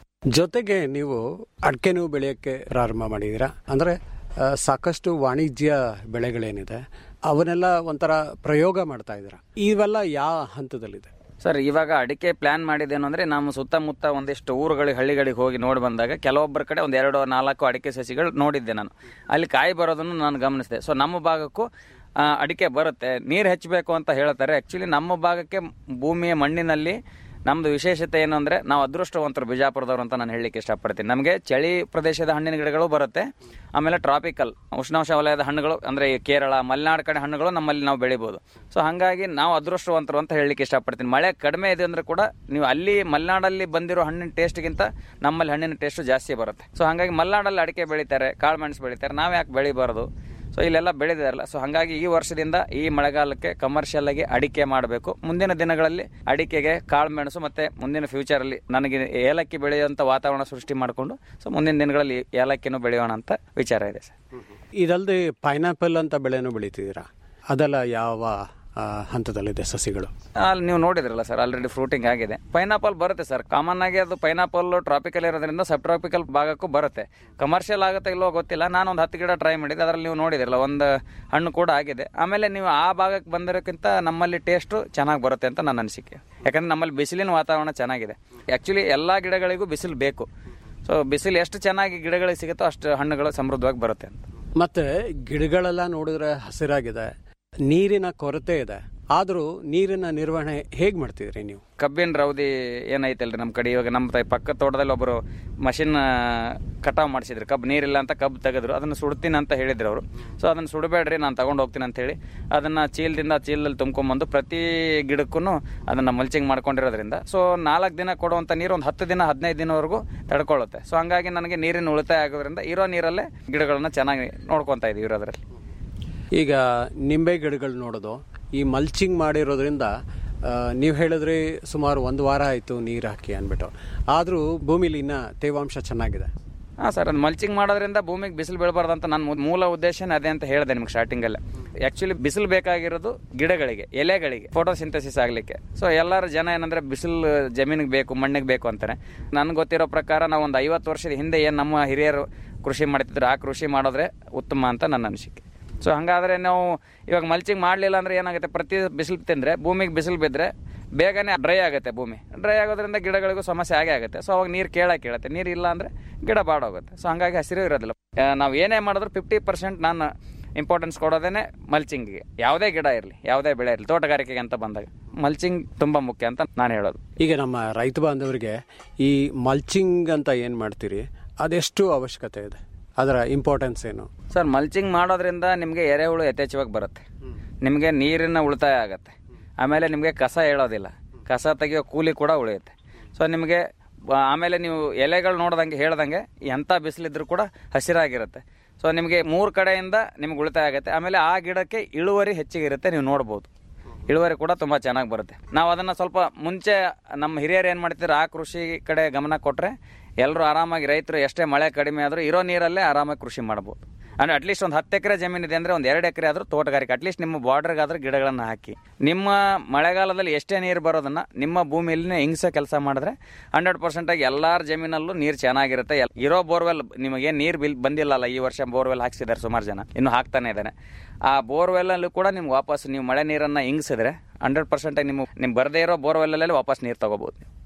ಜೊತೆಗೆ ನೀವು ಅಡಿಕೆನೂ ಬೆಳೆಯೋಕ್ಕೆ ಪ್ರಾರಂಭ ಮಾಡಿದ್ದೀರಾ ಅಂದರೆ ಆ, ಸಾಕಷ್ಟು ವಾಣಿಜ್ಯ ಬೆಳೆಗಳೇನಿದೆ ಅವನ್ನೆಲ್ಲ ಒಂಥರ ಪ್ರಯೋಗ ಮಾಡ್ತಾ ಇದ್ದೀರಾ ಇವೆಲ್ಲ ಯಾವ ಹಂತದಲ್ಲಿದೆ ಸರ್ ಇವಾಗ ಅಡಿಕೆ ಪ್ಲಾನ್ ಮಾಡಿದ್ದೇನು ಅಂದರೆ ನಮ್ಮ ಸುತ್ತಮುತ್ತ ಒಂದಿಷ್ಟು ಊರುಗಳಿಗೆ ಹಳ್ಳಿಗಳಿಗೆ ಹೋಗಿ ನೋಡಿ ಬಂದಾಗ ಕೆಲವೊಬ್ಬರ ಕಡೆ ಒಂದು ಎರಡು ನಾಲ್ಕು ಅಡಿಕೆ ಸಸಿಗಳು ನೋಡಿದ್ದೆ ನಾನು ಅಲ್ಲಿ ಕಾಯಿ ಬರೋದನ್ನು ನಾನು ಗಮನಿಸಿದೆ ಸೊ ನಮ್ಮ ಭಾಗಕ್ಕೂ ಆ, ಅಡಿಕೆ ಬರುತ್ತೆ ನೀರು ಹೆಚ್ಚಬೇಕು ಅಂತ ಹೇಳ್ತಾರೆ ಆ್ಯಕ್ಚುಲಿ ನಮ್ಮ ಭಾಗಕ್ಕೆ ಭೂಮಿಯ ಮಣ್ಣಿನಲ್ಲಿ ನಮ್ಮದು ವಿಶೇಷತೆ ಏನು ಅಂದರೆ ನಾವು ಅದೃಷ್ಟವಂತರು ಬಿಜಾಪುರದವರು ಅಂತ ನಾನು ಹೇಳಲಿಕ್ಕೆ ಇಷ್ಟಪಡ್ತೀನಿ ನಮಗೆ ಚಳಿ ಪ್ರದೇಶದ ಹಣ್ಣಿನ ಗಿಡಗಳು ಬರುತ್ತೆ ಆಮೇಲೆ ಟ್ರಾಪಿಕಲ್ ಉಷ್ಣಾಂಶ ವಲಯದ ಹಣ್ಣುಗಳು ಅಂದರೆ ಈ ಕೇರಳ ಮಲೆನಾಡು ಕಡೆ ಹಣ್ಣುಗಳು ನಮ್ಮಲ್ಲಿ ನಾವು ಬೆಳಿಬೋದು ಸೊ ಹಾಗಾಗಿ ನಾವು ಅದೃಷ್ಟವಂತರು ಅಂತ ಹೇಳಲಿಕ್ಕೆ ಇಷ್ಟಪಡ್ತೀನಿ ಮಳೆ ಕಡಿಮೆ ಇದೆ ಅಂದರೆ ಕೂಡ ನೀವು ಅಲ್ಲಿ ಮಲೆನಾಡಲ್ಲಿ ಬಂದಿರೋ ಹಣ್ಣಿನ ಟೇಸ್ಟ್ಗಿಂತ ನಮ್ಮಲ್ಲಿ ಹಣ್ಣಿನ ಟೇಸ್ಟ್ ಜಾಸ್ತಿ ಬರುತ್ತೆ ಸೊ ಹಾಗಾಗಿ ಮಲೆನಾಡಲ್ಲಿ ಅಡಿಕೆ ಬೆಳಿತಾರೆ ಕಾಳುಮೆಣಸು ಬೆಳಿತಾರೆ ನಾವು ಯಾಕೆ ಬೆಳಿಬಾರ್ದು ಸೊ ಇಲ್ಲೆಲ್ಲ ಬೆಳೆದಿರಲ್ಲ ಸೊ ಹಾಗಾಗಿ ಈ ವರ್ಷದಿಂದ ಈ ಮಳೆಗಾಲಕ್ಕೆ ಕಮರ್ಷಿಯಲ್ ಆಗಿ ಅಡಿಕೆ ಮಾಡಬೇಕು ಮುಂದಿನ ದಿನಗಳಲ್ಲಿ ಅಡಿಕೆಗೆ ಕಾಳುಮೆಣಸು ಮತ್ತೆ ಮುಂದಿನ ಫ್ಯೂಚರಲ್ಲಿ ನನಗೆ ಏಲಕ್ಕಿ ಬೆಳೆಯುವಂಥ ವಾತಾವರಣ ಸೃಷ್ಟಿ ಮಾಡಿಕೊಂಡು ಸೊ ಮುಂದಿನ ದಿನಗಳಲ್ಲಿ ಏಲಕ್ಕಿನೂ ಬೆಳೆಯೋಣ ಅಂತ ವಿಚಾರ ಇದೆ ಸರ್ ಇದಲ್ಲದೆ ಪೈನಾಪಲ್ ಅಂತ ಬೆಳೆನೂ ಬೆಳಿತಿದ್ದೀರಾ ಅದೆಲ್ಲ ಯಾವ ಆ, ಹಂತದಲ್ಲಿದೆ ಸಸಿಗಳು ಅಲ್ಲಿ ನೀವು ನೋಡಿದ್ರಲ್ಲ ಸರ್ ಆಲ್ರೆಡಿ ಫ್ರೂಟಿಂಗ್ ಆಗಿದೆ ಪೈನಾಪಲ್ ಬರುತ್ತೆ ಸರ್ ಕಾಮನ್ ಆಗಿ ಅದು ಪೈನಾಪಲ್ ಟ್ರಾಪಿಕಲ್ ಇರೋದ್ರಿಂದ ಸಬ್ ಟ್ರಾಪಿಕಲ್ ಭಾಗಕ್ಕೂ ಬರುತ್ತೆ ಕಮರ್ಷಿಯಲ್ ಆಗುತ್ತೆ ಇಲ್ಲೋ ಗೊತ್ತಿಲ್ಲ ನಾನು ಒಂದು ಹತ್ತು ಗಿಡ ಟ್ರೈ ಮಾಡಿದ್ದೆ ಅದರಲ್ಲಿ ನೀವು ನೋಡಿದ್ರಲ್ಲ ಒಂದು ಹಣ್ಣು ಕೂಡ ಆಗಿದೆ ಆಮೇಲೆ ನೀವು ಆ ಭಾಗಕ್ಕೆ ಬಂದಿರೋಕ್ಕಿಂತ ನಮ್ಮಲ್ಲಿ ಟೇಸ್ಟು ಚೆನ್ನಾಗಿ ಬರುತ್ತೆ ಅಂತ ನನ್ನ ಅನಿಸಿಕೆ ಯಾಕಂದ್ರೆ ನಮ್ಮಲ್ಲಿ ಬಿಸಿಲಿನ ವಾತಾವರಣ ಚೆನ್ನಾಗಿದೆ ಆ್ಯಕ್ಚುಲಿ ಎಲ್ಲ ಗಿಡಗಳಿಗೂ ಬಿಸಿಲು ಬೇಕು ಸೊ ಬಿಸಿಲು ಎಷ್ಟು ಚೆನ್ನಾಗಿ ಗಿಡಗಳಿಗೆ ಸಿಗುತ್ತೋ ಅಷ್ಟು ಹಣ್ಣುಗಳು ಸಮೃದ್ಧವಾಗಿ ಬರುತ್ತೆ ಅಂತ ಮತ್ತೆ ಗಿಡಗಳೆಲ್ಲ ನೋಡಿದ್ರೆ ಹಸಿರಾಗಿದೆ ನೀರಿನ ಕೊರತೆ ಇದೆ ಆದರೂ ನೀರಿನ ನಿರ್ವಹಣೆ ಹೇಗೆ ಮಾಡ್ತಿದ್ರಿ ನೀವು ಕಬ್ಬಿನ ರೌದಿ ಏನೈತಲ್ರಿ ನಮ್ಮ ಕಡೆ ಇವಾಗ ನಮ್ಮ ತ- ಪಕ್ಕದ ತೋಟದಲ್ಲಿ ಒಬ್ಬರು ಮಷಿನ್ ಕಟಾವ್ ಮಾಡಿಸಿದ್ರು ಕಬ್ಬು ನೀರಿಲ್ಲ ಅಂತ ಕಬ್ಬು ತೆಗೆದ್ರು ಅದನ್ನು ಸುಡ್ತೀನಿ ಅಂತ ಹೇಳಿದ್ರು ಅವರು ಸೊ ಅದನ್ನು ಸುಡಬೇಡ್ರಿ ನಾನು ತಗೊಂಡು ಹೋಗ್ತೀನಿ ಅಂತ ಹೇಳಿ ಅದನ್ನು ಚೀಲದಿಂದ ಚೀಲದಲ್ಲಿ ತುಂಬ್ಕೊಂಬಂದು ಪ್ರತಿ ಗಿಡಕ್ಕೂ ಅದನ್ನು ಮಲ್ಚಿಂಗ್ ಮಾಡ್ಕೊಂಡಿರೋದ್ರಿಂದ ಸೊ ನಾಲ್ಕು ದಿನ ಕೊಡುವಂಥ ನೀರು ಒಂದು ಹತ್ತು ದಿನ ಹದಿನೈದು ದಿನವರೆಗೂ ತಡ್ಕೊಳ್ಳುತ್ತೆ ಸೊ ಹಂಗಾಗಿ ನನಗೆ ನೀರಿನ ಉಳಿತಾಯ ಆಗೋದ್ರಿಂದ ಇರೋ ನೀರಲ್ಲೇ ಗಿಡಗಳನ್ನ ಚೆನ್ನಾಗಿ ನೋಡ್ಕೊತಾ ಇದೀವಿ ಇರೋದ್ರಲ್ಲಿ ಈಗ ನಿಂಬೆ ಗಿಡಗಳು ನೋಡೋದು ಈ ಮಲ್ಚಿಂಗ್ ಮಾಡಿರೋದ್ರಿಂದ ನೀವು ಹೇಳಿದ್ರಿ ಸುಮಾರು ಒಂದು ವಾರ ಆಯಿತು ನೀರು ಹಾಕಿ ಅಂದ್ಬಿಟ್ಟು ಆದರೂ ಭೂಮಿಲಿ ಇನ್ನ ತೇವಾಂಶ ಚೆನ್ನಾಗಿದೆ ಹಾಂ ಸರ್ ಅದು ಮಲ್ಚಿಂಗ್ ಮಾಡೋದ್ರಿಂದ ಭೂಮಿಗೆ ಬಿಸಿಲು ಬೀಳಬಾರ್ದು ಅಂತ ನನ್ನ ಮೂ- ಮೂಲ ಉದ್ದೇಶನೇ ಅದೇ ಅಂತ ಹೇಳಿದೆ ನಿಮ್ಗೆ ಸ್ಟಾರ್ಟಿಂಗಲ್ಲೇ ಆ್ಯಕ್ಚುಲಿ ಬಿಸಿಲು ಬೇಕಾಗಿರೋದು ಗಿಡಗಳಿಗೆ ಎಲೆಗಳಿಗೆ ಫೋಟೋಸಿಂಥಸಿಸ್ ಆಗಲಿಕ್ಕೆ ಸೊ ಎಲ್ಲರ ಜನ ಏನಂದ್ರೆ ಬಿಸಿಲು ಜಮೀನಿಗೆ ಬೇಕು ಮಣ್ಣಿಗೆ ಬೇಕು ಅಂತಾರೆ ನನಗೆ ಗೊತ್ತಿರೋ ಪ್ರಕಾರ ನಾವು ಒಂದು ಐವತ್ತು ವರ್ಷದ ಹಿಂದೆ ಏನು ನಮ್ಮ ಹಿರಿಯರು ಕೃಷಿ ಮಾಡ್ತಿದ್ರು ಆ ಕೃಷಿ ಮಾಡೋದ್ರೆ ಉತ್ತಮ ಅಂತ ನನ್ನ ಅನಿಸಿಕೆ ಸೊ ಹಾಗಾದರೆ ನಾವು ಇವಾಗ ಮಲ್ಚಿಂಗ್ ಮಾಡಲಿಲ್ಲ ಅಂದರೆ ಏನಾಗುತ್ತೆ ಪ್ರತಿ ಬಿಸಿಲು ತಿಂದರೆ ಭೂಮಿಗೆ ಬಿಸಿಲು ಬಿದ್ದರೆ ಬೇಗನೆ ಡ್ರೈ ಆಗುತ್ತೆ ಭೂಮಿ ಡ್ರೈ ಆಗೋದ್ರಿಂದ ಗಿಡಗಳಿಗೂ ಸಮಸ್ಯೆ ಆಗೇ ಆಗುತ್ತೆ ಸೊ ಅವಾಗ ನೀರು ಕೇಳಕ್ಕೆ ಕೇಳುತ್ತೆ ನೀರು ಇಲ್ಲ ಅಂದರೆ ಗಿಡ ಬಾಡೋಗುತ್ತೆ ಸೊ ಹಾಗಾಗಿ ಹಸಿರು ಇರೋದಿಲ್ಲ ಆ, ನಾವು ಏನೇ ಮಾಡಿದ್ರು ಫಿಫ್ಟಿ ಪರ್ಸೆಂಟ್ ನಾನು ಇಂಪಾರ್ಟೆನ್ಸ್ ಕೊಡೋದೇ ಮಲ್ಚಿಂಗಿಗೆ ಯಾವುದೇ ಗಿಡ ಇರಲಿ ಯಾವುದೇ ಬೆಳೆ ಇರಲಿ ತೋಟಗಾರಿಕೆಗೆ ಅಂತ ಬಂದಾಗ ಮಲ್ಚಿಂಗ್ ತುಂಬ ಮುಖ್ಯ ಅಂತ ನಾನು ಹೇಳೋದು ಈಗ ನಮ್ಮ ರೈತ ಬಾಂಧವರಿಗೆ ಈ ಮಲ್ಚಿಂಗ್ ಅಂತ ಏನು ಮಾಡ್ತೀರಿ ಅದೆಷ್ಟು ಅವಶ್ಯಕತೆ ಇದೆ ಅದರ ಇಂಪಾರ್ಟೆನ್ಸ್ ಏನು ಸರ್ ಮಲ್ಚಿಂಗ್ ಮಾಡೋದ್ರಿಂದ ನಿಮಗೆ ಎರೆಹುಳು ಯಥೇಚ್ಛವಾಗಿ ಬರುತ್ತೆ ನಿಮಗೆ ನೀರಿನ ಉಳಿತಾಯ ಆಗುತ್ತೆ ಆಮೇಲೆ ನಿಮಗೆ ಕಸ ಹೇಳೋದಿಲ್ಲ ಕಸ ತೆಗೆಯೋ ಕೂಲಿ ಕೂಡ ಉಳಿಯುತ್ತೆ ಸೊ ನಿಮಗೆ ಬ- ಆಮೇಲೆ ನೀವು ಎಲೆಗಳು ನೋಡ್ದಂಗೆ ಹೇಳ್ದಂಗೆ ಎಂಥ ಬಿಸಿಲಿದ್ರು ಕೂಡ ಹಸಿರಾಗಿರುತ್ತೆ ಸೊ ನಿಮಗೆ ಮೂರು ಕಡೆಯಿಂದ ನಿಮ್ಗೆ ಉಳಿತಾಯ ಆಗುತ್ತೆ ಆಮೇಲೆ ಆ ಗಿಡಕ್ಕೆ ಇಳುವರಿ ಹೆಚ್ಚಿಗೆ ಇರುತ್ತೆ ನೀವು ನೋಡ್ಬೋದು ಇಳುವರಿ ಕೂಡ ತುಂಬ ಚೆನ್ನಾಗಿ ಬರುತ್ತೆ ನಾವು ಅದನ್ನು ಸ್ವಲ್ಪ ಮುಂಚೆ ನಮ್ಮ ಹಿರಿಯರು ಏನು ಮಾಡ್ತಿದ್ರು ಆ ಕೃಷಿ ಕಡೆ ಗಮನ ಕೊಟ್ಟರೆ ಎಲ್ಲರೂ ಆರಾಮಾಗಿ ರೈತರು ಎಷ್ಟೇ ಮಳೆ ಕಡಿಮೆ ಆದರೂ ಇರೋ ನೀರಲ್ಲೇ ಆರಾಮಾಗಿ ಕೃಷಿ ಮಾಡ್ಬೋದು ಅಂದರೆ ಅಟ್ಲೀಸ್ಟ್ ಒಂದು ಹತ್ತು ಎಕರೆ ಜಮೀನಿದೆ ಅಂದರೆ ಒಂದು ಎರಡು ಎಕರೆ ಆದರೂ ತೋಟಗಾರಿಕೆ ಅಟ್ಲೀಸ್ಟ್ ನಿಮ್ಮ ಬಾರ್ಡರ್ಗಾದ್ರೂ ಗಿಡಗಳನ್ನು ಹಾಕಿ ನಿಮ್ಮ ಮಳೆಗಾಲದಲ್ಲಿ ಎಷ್ಟೇ ನೀರು ಬರೋದನ್ನು ನಿಮ್ಮ ಭೂಮಿಯಲ್ಲಿನೇ ಹಿಂಗ್ಸೋ ಕೆಲಸ ಮಾಡಿದ್ರೆ ಹಂಡ್ರೆಡ್ ಪರ್ಸೆಂಟಾಗಿ ಎಲ್ಲರ ಜಮೀನಲ್ಲೂ ನೀರು ಚೆನ್ನಾಗಿರುತ್ತೆ ಎಲ್- ಇರೋ ಬೋರ್ವೆಲ್ ನಿಮಗೆ ನೀರು ಬಿಲ್ ಬಂದಿಲ್ಲಲ್ಲ ಈ ವರ್ಷ ಬೋರ್ವೆಲ್ ಹಾಕ್ಸಿದ್ದಾರೆ ಸುಮಾರು ಜನ ಇನ್ನೂ ಹಾಕ್ತಾನೆ ಇದ್ದಾರೆ ಆ ಬೋರ್ವೆಲ್ಲಲ್ಲೂ ಕೂಡ ನಿಮ್ಗೆ ವಾಪಸ್ ನೀವು ಮಳೆ ನೀರನ್ನು ಹಿಂಗ್ಸಿದ್ರೆ ಹಂಡ್ರೆಡ್ ಪರ್ಸೆಂಟಾಗಿ ನಿಮ್ಮ ನಿಮ್ಗೆ ಬರದೇ ಇರೋ ಬೋರ್ವೆಲ್ಲಲ್ಲಿ ವಾಪಸ್ ನೀರು ತಗೋಬೋದು ನೀವು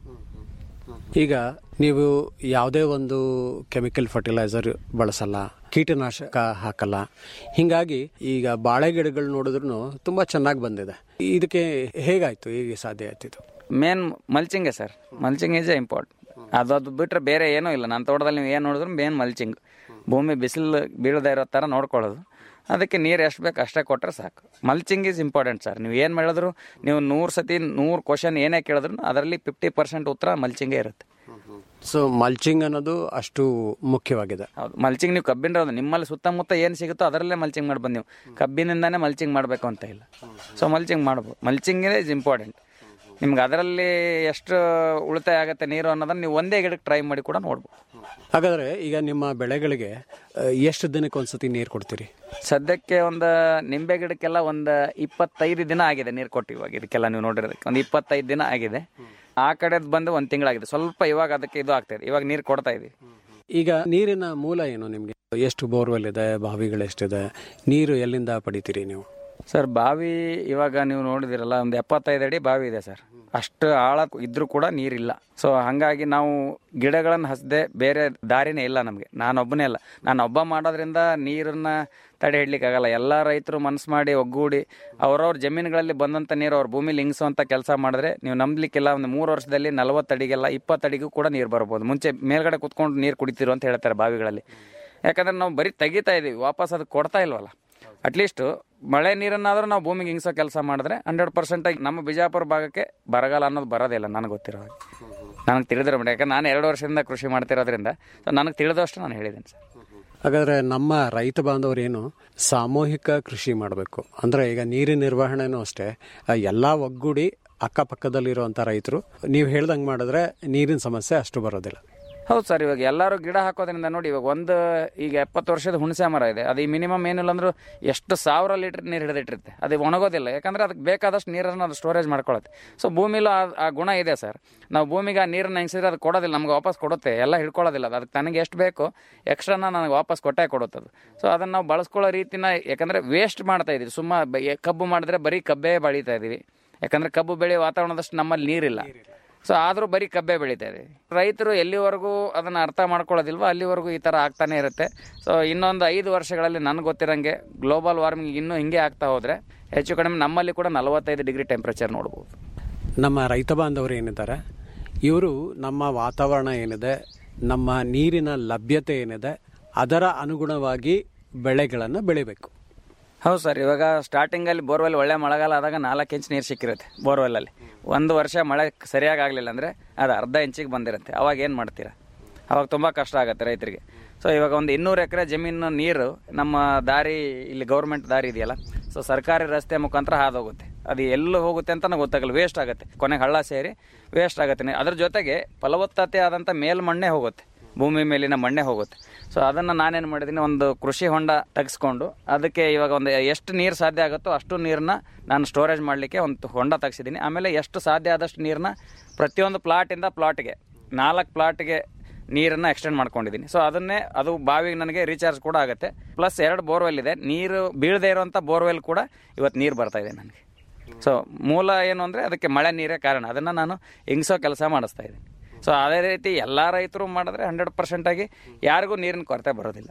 ಈಗ ನೀವು ಯಾವುದೇ ಒಂದು ಕೆಮಿಕಲ್ ಫರ್ಟಿಲೈಸರ್ ಬಳಸಲ್ಲ ಕೀಟನಾಶಕ ಹಾಕಲ್ಲ ಹಿಂಗಾಗಿ ಈಗ ಬಾಳೆ ಗಿಡಗಳು ನೋಡಿದ್ರು ತುಂಬಾ ಚೆನ್ನಾಗಿ ಬಂದಿದೆ ಇದಕ್ಕೆ ಹೇಗಾಯ್ತು ಹೇಗೆ ಸಾಧ್ಯ ಆಯ್ತು ಇದು ಮೇನ್ ಮಲ್ಚಿಂಗೇ ಸರ್ ಮಲ್ಚಿಂಗ್ ಈಸ್ ಇಂಪಾರ್ಟೆಂಟ್ ಅದು ಅದು ಬಿಟ್ಟರೆ ಬೇರೆ ಏನೂ ಇಲ್ಲ ನನ್ನ ತೋಟದಲ್ಲಿ ನೀವು ಏನು ನೋಡಿದ್ರು ಮೇನ್ ಮಲ್ಚಿಂಗ್ ಭೂಮಿ ಬಿಸಿಲು ಬೀಳದೇ ಇರೋ ಥರ ನೋಡ್ಕೊಳ್ಳೋದು ಅದಕ್ಕೆ ನೀರು ಎಷ್ಟು ಬೇಕು ಅಷ್ಟೇ ಕೊಟ್ಟರೆ ಸಾಕು ಮಲ್ಚಿಂಗ್ ಈಸ್ ಇಂಪಾರ್ಟೆಂಟ್ ಸರ್ ನೀವು ಏನು ಮಾಡಿದ್ರು ನೀವು ನೂರು ಸತಿ ನೂರು ಕ್ವಶನ್ ಏನೇ ಕೇಳಿದ್ರು ಅದರಲ್ಲಿ ಫಿಫ್ಟಿ ಪರ್ಸೆಂಟ್ ಉತ್ತರ ಮಲ್ಚಿಂಗೇ ಇರುತ್ತೆ ಸೊ ಮಲ್ಚಿಂಗ್ ಅನ್ನೋದು ಅಷ್ಟು ಮುಖ್ಯವಾಗಿದೆ ಹೌದು ಮಲ್ಚಿಂಗ್ ನೀವು ಕಬ್ಬಿನ ರೌದು ನಿಮ್ಮಲ್ಲಿ ಸುತ್ತಮುತ್ತ ಏನು ಸಿಗುತ್ತೋ ಅದರಲ್ಲೇ ಮಲ್ಚಿಂಗ್ ಮಾಡಿ ಬಂದು ನೀವು ಕಬ್ಬಿನಿಂದಾನೇ ಮಲ್ಚಿಂಗ್ ಮಾಡಬೇಕು ಅಂತ ಇಲ್ಲ ಸೊ ಮಲ್ಚಿಂಗ್ ಮಾಡ್ಬೋದು ಮಲ್ಚಿಂಗ್ ಇಸ್ ಇಂಪಾರ್ಟೆಂಟ್ ನಿಮ್ಗೆ ಅದರಲ್ಲಿ ಎಷ್ಟು ಉಳಿತಾಯ ಆಗುತ್ತೆ ನೀರು ಅನ್ನೋದನ್ನ ನೀವು ಒಂದೇ ಗಿಡಕ್ಕೆ ಟ್ರೈ ಮಾಡಿ ಕೂಡ ನೋಡ್ಬೋದು ಹಾಗಾದ್ರೆ ಈಗ ನಿಮ್ಮ ಬೆಳೆಗಳಿಗೆ ಆ, ಎಷ್ಟು ದಿನಕ್ಕೆ ಒಂದ್ಸತಿ ನೀರು ಕೊಡ್ತೀರಿ ಸದ್ಯಕ್ಕೆ ಒಂದು ನಿಂಬೆ ಗಿಡಕ್ಕೆಲ್ಲ ಒಂದು ಇಪ್ಪತ್ತೈದು ದಿನ ಆಗಿದೆ ನೀರು ಕೊಟ್ಟು ಇವಾಗ ಇದಕ್ಕೆಲ್ಲ ನೀವು ನೋಡಿರೋದಕ್ಕೆ ಒಂದು ಇಪ್ಪತ್ತೈದು ದಿನ ಆಗಿದೆ ಆ ಕಡೆದು ಬಂದು ಒಂದು ತಿಂಗಳಾಗಿದೆ ಸ್ವಲ್ಪ ಇವಾಗ ಅದಕ್ಕೆ ಇದು ಆಗ್ತಾಯಿದೆ ಇವಾಗ ನೀರು ಕೊಡ್ತಾ ಇದೀವಿ ಈಗ ನೀರಿನ ಮೂಲ ಏನು ನಿಮಗೆ ಎಷ್ಟು ಬೋರ್ವೆಲ್ ಇದೆ ಬಾವಿಗಳು ಎಷ್ಟಿದೆ ನೀರು ಎಲ್ಲಿಂದ ಪಡಿತೀರಿ ನೀವು ಸರ್ ಬಾವಿ ಇವಾಗ ನೀವು ನೋಡಿದಿರಲ್ಲ ಒಂದು ಎಪ್ಪತ್ತೈದು ಅಡಿ ಬಾವಿ ಇದೆ ಸರ್ ಅಷ್ಟು ಆಳ ಇದ್ರೂ ಕೂಡ ನೀರಿಲ್ಲ ಸೊ ಹಾಗಾಗಿ ನಾವು ಗಿಡಗಳನ್ನು ಹಸದೆ ಬೇರೆ ದಾರಿನೇ ಇಲ್ಲ ನಮಗೆ ನಾನೊಬ್ಬನೇ ಅಲ್ಲ ನಾನು ಒಬ್ಬ ಮಾಡೋದ್ರಿಂದ ನೀರನ್ನ ತಡೆ ಹಿಡ್ಲಿಕ್ಕಾಗಲ್ಲ ಎಲ್ಲ ರೈತರು ಮನಸ್ಸು ಮಾಡಿ ಒಗ್ಗೂಡಿ ಅವ್ರವ್ರ ಜಮೀನುಗಳಲ್ಲಿ ಬಂದಂಥ ನೀರು ಅವ್ರ ಭೂಮಿಲಿ ಹಿಂಗಿಸುವಂಥ ಕೆಲಸ ಮಾಡಿದ್ರೆ ನೀವು ನಂಬಲಿಕ್ಕಿಲ್ಲ ಒಂದು ಮೂರು ವರ್ಷದಲ್ಲಿ ನಲವತ್ತು ಅಡಿಗೆಲ್ಲ ಇಪ್ಪತ್ತು ಅಡಿಗೂ ಕೂಡ ನೀರು ಬರ್ಬೋದು ಮುಂಚೆ ಮೇಲ್ಗಡೆ ಕುತ್ಕೊಂಡು ನೀರು ಕುಡಿತಿರು ಅಂತ ಹೇಳ್ತಾರೆ ಬಾವಿಗಳಲ್ಲಿ ಯಾಕಂದ್ರೆ ನಾವು ಬರೀ ತೆಗಿತಾ ಇದೀವಿ ವಾಪಸ್ ಅದಕ್ಕೆ ಕೊಡ್ತಾ ಇಲ್ವಲ್ಲ ಅಟ್ಲೀಸ್ಟ್ ಮಳೆ ನೀರನ್ನಾದ್ರೂ ನಾವು ಭೂಮಿಗೆ ಹಿಂಗ್ಸೋ ಕೆಲಸ ಮಾಡಿದ್ರೆ ಹಂಡ್ರೆಡ್ ಪರ್ಸೆಂಟಾಗಿ ನಮ್ಮ ಬಿಜಾಪುರ ಭಾಗಕ್ಕೆ ಬರಗಾಲ ಅನ್ನೋದು ಬರೋದಿಲ್ಲ ನನಗೆ ಗೊತ್ತಿರೋ ಹಾಗೆ ನನಗೆ ತಿಳಿದಿರೋ ಮಟ್ಟ ಯಾಕಂದ್ರೆ ನಾನು ಎರಡು ವರ್ಷದಿಂದ ಕೃಷಿ ಮಾಡ್ತಿರೋದ್ರಿಂದ ಸೊ ನನಗೆ ತಿಳಿದಷ್ಟು ನಾನು ಹೇಳಿದ್ದೀನಿ ಸರ್ ಹಾಗಾದ್ರೆ ನಮ್ಮ ರೈತ ಬಾಂಧವರು ಏನು ಸಾಮೂಹಿಕ ಕೃಷಿ ಮಾಡಬೇಕು ಅಂದ್ರೆ ಈಗ ನೀರಿನ ನಿರ್ವಹಣೆನೂ ಅಷ್ಟೇ ಆ, ಎಲ್ಲಾ ಒಗ್ಗೂಡಿ ಅಕ್ಕಪಕ್ಕದಲ್ಲಿರುವಂತ ರೈತರು ನೀವು ಹೇಳ್ದಂಗೆ ಮಾಡಿದ್ರೆ ನೀರಿನ ಸಮಸ್ಯೆ ಅಷ್ಟು ಬರೋದಿಲ್ಲ ಹೌದು ಸರ್ ಇವಾಗ ಎಲ್ಲರೂ ಗಿಡ ಹಾಕೋದ್ರಿಂದ ನೋಡಿ ಇವಾಗ ಒಂದು ಈಗ ಎಪ್ಪತ್ತು ವರ್ಷದ ಹುಣಸೆ ಮರ ಇದೆ ಅದು ಈ ಮಿನಿಮಮ್ ಏನಿಲ್ಲ ಅಂದ್ರೂ ಎಷ್ಟು ಸಾವಿರ ಲೀಟರ್ ನೀರು ಹಿಡಿದಿಟ್ಟಿರುತ್ತೆ ಅದು ಒಣಗೋದಿಲ್ಲ ಯಾಕಂದ್ರೆ ಅದಕ್ಕೆ ಬೇಕಾದಷ್ಟು ನೀರನ್ನು ಅದು ಸ್ಟೋರೇಜ್ ಮಾಡ್ಕೊಳ್ಳುತ್ತೆ ಸೊ ಭೂಮಿಲೂ ಆ ಆ ಗುಣ ಇದೆ ಸರ್ ನಾವು ಭೂಮಿಗೆ ಆ ನೀರನ್ನ ಹೆಂಗ್ಸಿದ್ರೆ ಅದು ಕೊಡೋದಿಲ್ಲ ನಮ್ಗೆ ವಾಪಸ್ ಕೊಡುತ್ತೆ ಎಲ್ಲ ಹಿಡ್ಕೊಳ್ಳೋದಿಲ್ಲ ಅದು ಅದಕ್ಕೆ ನನಗೆ ಎಷ್ಟು ಬೇಕೋ ಎಕ್ಸ್ಟ್ರಾನ ನನಗೆ ವಾಪಸ್ ಕೊಟ್ಟೇ ಕೊಡುತ್ತೆ ಅದು ಸೊ ಅದನ್ನು ನಾವು ಬಳಸ್ಕೊಳ್ಳೋ ರೀತಿನ ಯಾಕಂದರೆ ವೇಸ್ಟ್ ಮಾಡ್ತಾ ಇದೀವಿ ಸುಮ್ಮ ಬ- ಎ- ಕಬ್ಬು ಮಾಡಿದ್ರೆ ಬರೀ ಕಬ್ಬೇ ಬೆಳೀತಾ ಇದೀವಿ ಯಾಕಂದ್ರೆ ಕಬ್ಬು ಬೆಳೆ ವಾತಾವರಣದಷ್ಟು ನಮ್ಮಲ್ಲಿ ನೀರಿಲ್ಲ ಸೊ ಆದರೂ ಬರೀ ಕಬ್ಬೆ ಬೆಳೀತಾ ಇದೆ ರೈತರು ಎಲ್ಲಿವರೆಗೂ ಅದನ್ನು ಅರ್ಥ ಮಾಡ್ಕೊಳ್ಳೋದಿಲ್ವೋ ಅಲ್ಲಿವರೆಗೂ ಈ ಥರ ಆಗ್ತಾನೆ ಇರುತ್ತೆ ಸೊ ಇನ್ನೊಂದು ಐದು ವರ್ಷಗಳಲ್ಲಿ ನನಗೆ ಗೊತ್ತಿರಂಗೆ ಗ್ಲೋಬಲ್ ವಾರ್ಮಿಂಗ್ ಇನ್ನೂ ಹಿಂಗೆ ಆಗ್ತಾ ಹೋದರೆ ಹೆಚ್ಚು ಕಡಿಮೆ ನಮ್ಮಲ್ಲಿ ಕೂಡ ನಲವತ್ತೈದು ಡಿಗ್ರಿ ಟೆಂಪ್ರೇಚರ್ ನೋಡ್ಬೋದು ನಮ್ಮ ರೈತ ಬಾಂಧವರು ಏನಿದ್ದಾರೆ ಇವರು ನಮ್ಮ ವಾತಾವರಣ ಏನಿದೆ ನಮ್ಮ ನೀರಿನ ಲಭ್ಯತೆ ಏನಿದೆ ಅದರ ಅನುಗುಣವಾಗಿ ಬೆಳೆಗಳನ್ನು ಬೆಳಿಬೇಕು ಹೌದು ಸರ್ ಇವಾಗ ಸ್ಟಾರ್ಟಿಂಗಲ್ಲಿ ಬೋರ್ವೆಲ್ ಒಳ್ಳೆ ಮಳೆಗಾಲ ಆದಾಗ ನಾಲ್ಕು ಇಂಚ್ ನೀರು ಸಿಕ್ಕಿರುತ್ತೆ ಬೋರ್ವೆಲ್ಲಲ್ಲಿ ಒಂದು ವರ್ಷ ಮಳೆ ಸರಿಯಾಗಿ ಆಗಲಿಲ್ಲ ಅಂದರೆ ಅದು ಅರ್ಧ ಇಂಚಿಗೆ ಬಂದಿರುತ್ತೆ ಅವಾಗ ಏನು ಮಾಡ್ತೀರಾ ಅವಾಗ ತುಂಬ ಕಷ್ಟ ಆಗುತ್ತೆ ರೈತರಿಗೆ ಸೊ ಇವಾಗ ಒಂದು ಇನ್ನೂರು ಎಕರೆ ಜಮೀನು ನೀರು ನಮ್ಮ ದಾರಿ ಇಲ್ಲಿ ಗೌರ್ಮೆಂಟ್ ದಾರಿ ಇದೆಯಲ್ಲ ಸೊ ಸರ್ಕಾರಿ ರಸ್ತೆ ಮುಖಾಂತರ ಹಾದೋಗುತ್ತೆ ಅದು ಎಲ್ಲೂ ಹೋಗುತ್ತೆ ಅಂತ ನನಗೆ ಗೊತ್ತಾಗಲ್ಲ ವೇಸ್ಟ್ ಆಗುತ್ತೆ ಕೊನೆಗೆ ಹಳ್ಳ ಸೇರಿ ವೇಸ್ಟ್ ಆಗುತ್ತೆ ಅದ್ರ ಜೊತೆಗೆ ಫಲವತ್ತತೆ ಆದಂಥ ಮೇಲ್ಮಣ್ಣೆ ಹೋಗುತ್ತೆ ಭೂಮಿ ಮೇಲಿನ ಮಣ್ಣೆ ಹೋಗುತ್ತೆ ಸೊ ಅದನ್ನು ನಾನೇನು ಮಾಡಿದ್ದೀನಿ ಒಂದು ಕೃಷಿ ಹೊಂಡ ತೆಗೆಸ್ಕೊಂಡು ಅದಕ್ಕೆ ಇವಾಗ ಒಂದು ಎಷ್ಟು ನೀರು ಸಾಧ್ಯ ಆಗುತ್ತೋ ಅಷ್ಟು ನೀರನ್ನ ನಾನು ಸ್ಟೋರೇಜ್ ಮಾಡಲಿಕ್ಕೆ ಒಂದು ಹೊಂಡ ತೆಗ್ಸಿದ್ದೀನಿ ಆಮೇಲೆ ಎಷ್ಟು ಸಾಧ್ಯ ಆದಷ್ಟು ನೀರನ್ನ ಪ್ರತಿಯೊಂದು ಪ್ಲಾಟಿಂದ ಪ್ಲಾಟ್ಗೆ ನಾಲ್ಕು ಪ್ಲಾಟ್ಗೆ ನೀರನ್ನು ಎಕ್ಸ್ಟೆಂಡ್ ಮಾಡ್ಕೊಂಡಿದ್ದೀನಿ ಸೊ ಅದನ್ನೇ ಅದು ಬಾವಿಗೆ ನನಗೆ ರೀಚಾರ್ಜ್ ಕೂಡ ಆಗುತ್ತೆ ಪ್ಲಸ್ ಎರಡು ಬೋರ್ವೆಲ್ ಇದೆ ನೀರು ಬೀಳದೇ ಇರುವಂಥ ಬೋರ್ವೆಲ್ ಕೂಡ ಇವತ್ತು ನೀರು ಬರ್ತಾ ಇದೆ ನನಗೆ ಸೊ ಮೂಲ ಏನು ಅಂದರೆ ಅದಕ್ಕೆ ಮಳೆ ನೀರೇ ಕಾರಣ ಅದನ್ನು ನಾನು ಹಿಂಗ್ಸೋ ಕೆಲಸ ಮಾಡಿಸ್ತಾ ಇದ್ದೀನಿ ಸೊ ಅದೇ ರೀತಿ ಎಲ್ಲ ರೈತರು ಮಾಡಿದ್ರೆ ಹಂಡ್ರೆಡ್ ಪರ್ಸೆಂಟಾಗಿ ಯಾರಿಗೂ ನೀರಿನ ಕೊರತೆ ಬರೋದಿಲ್ಲ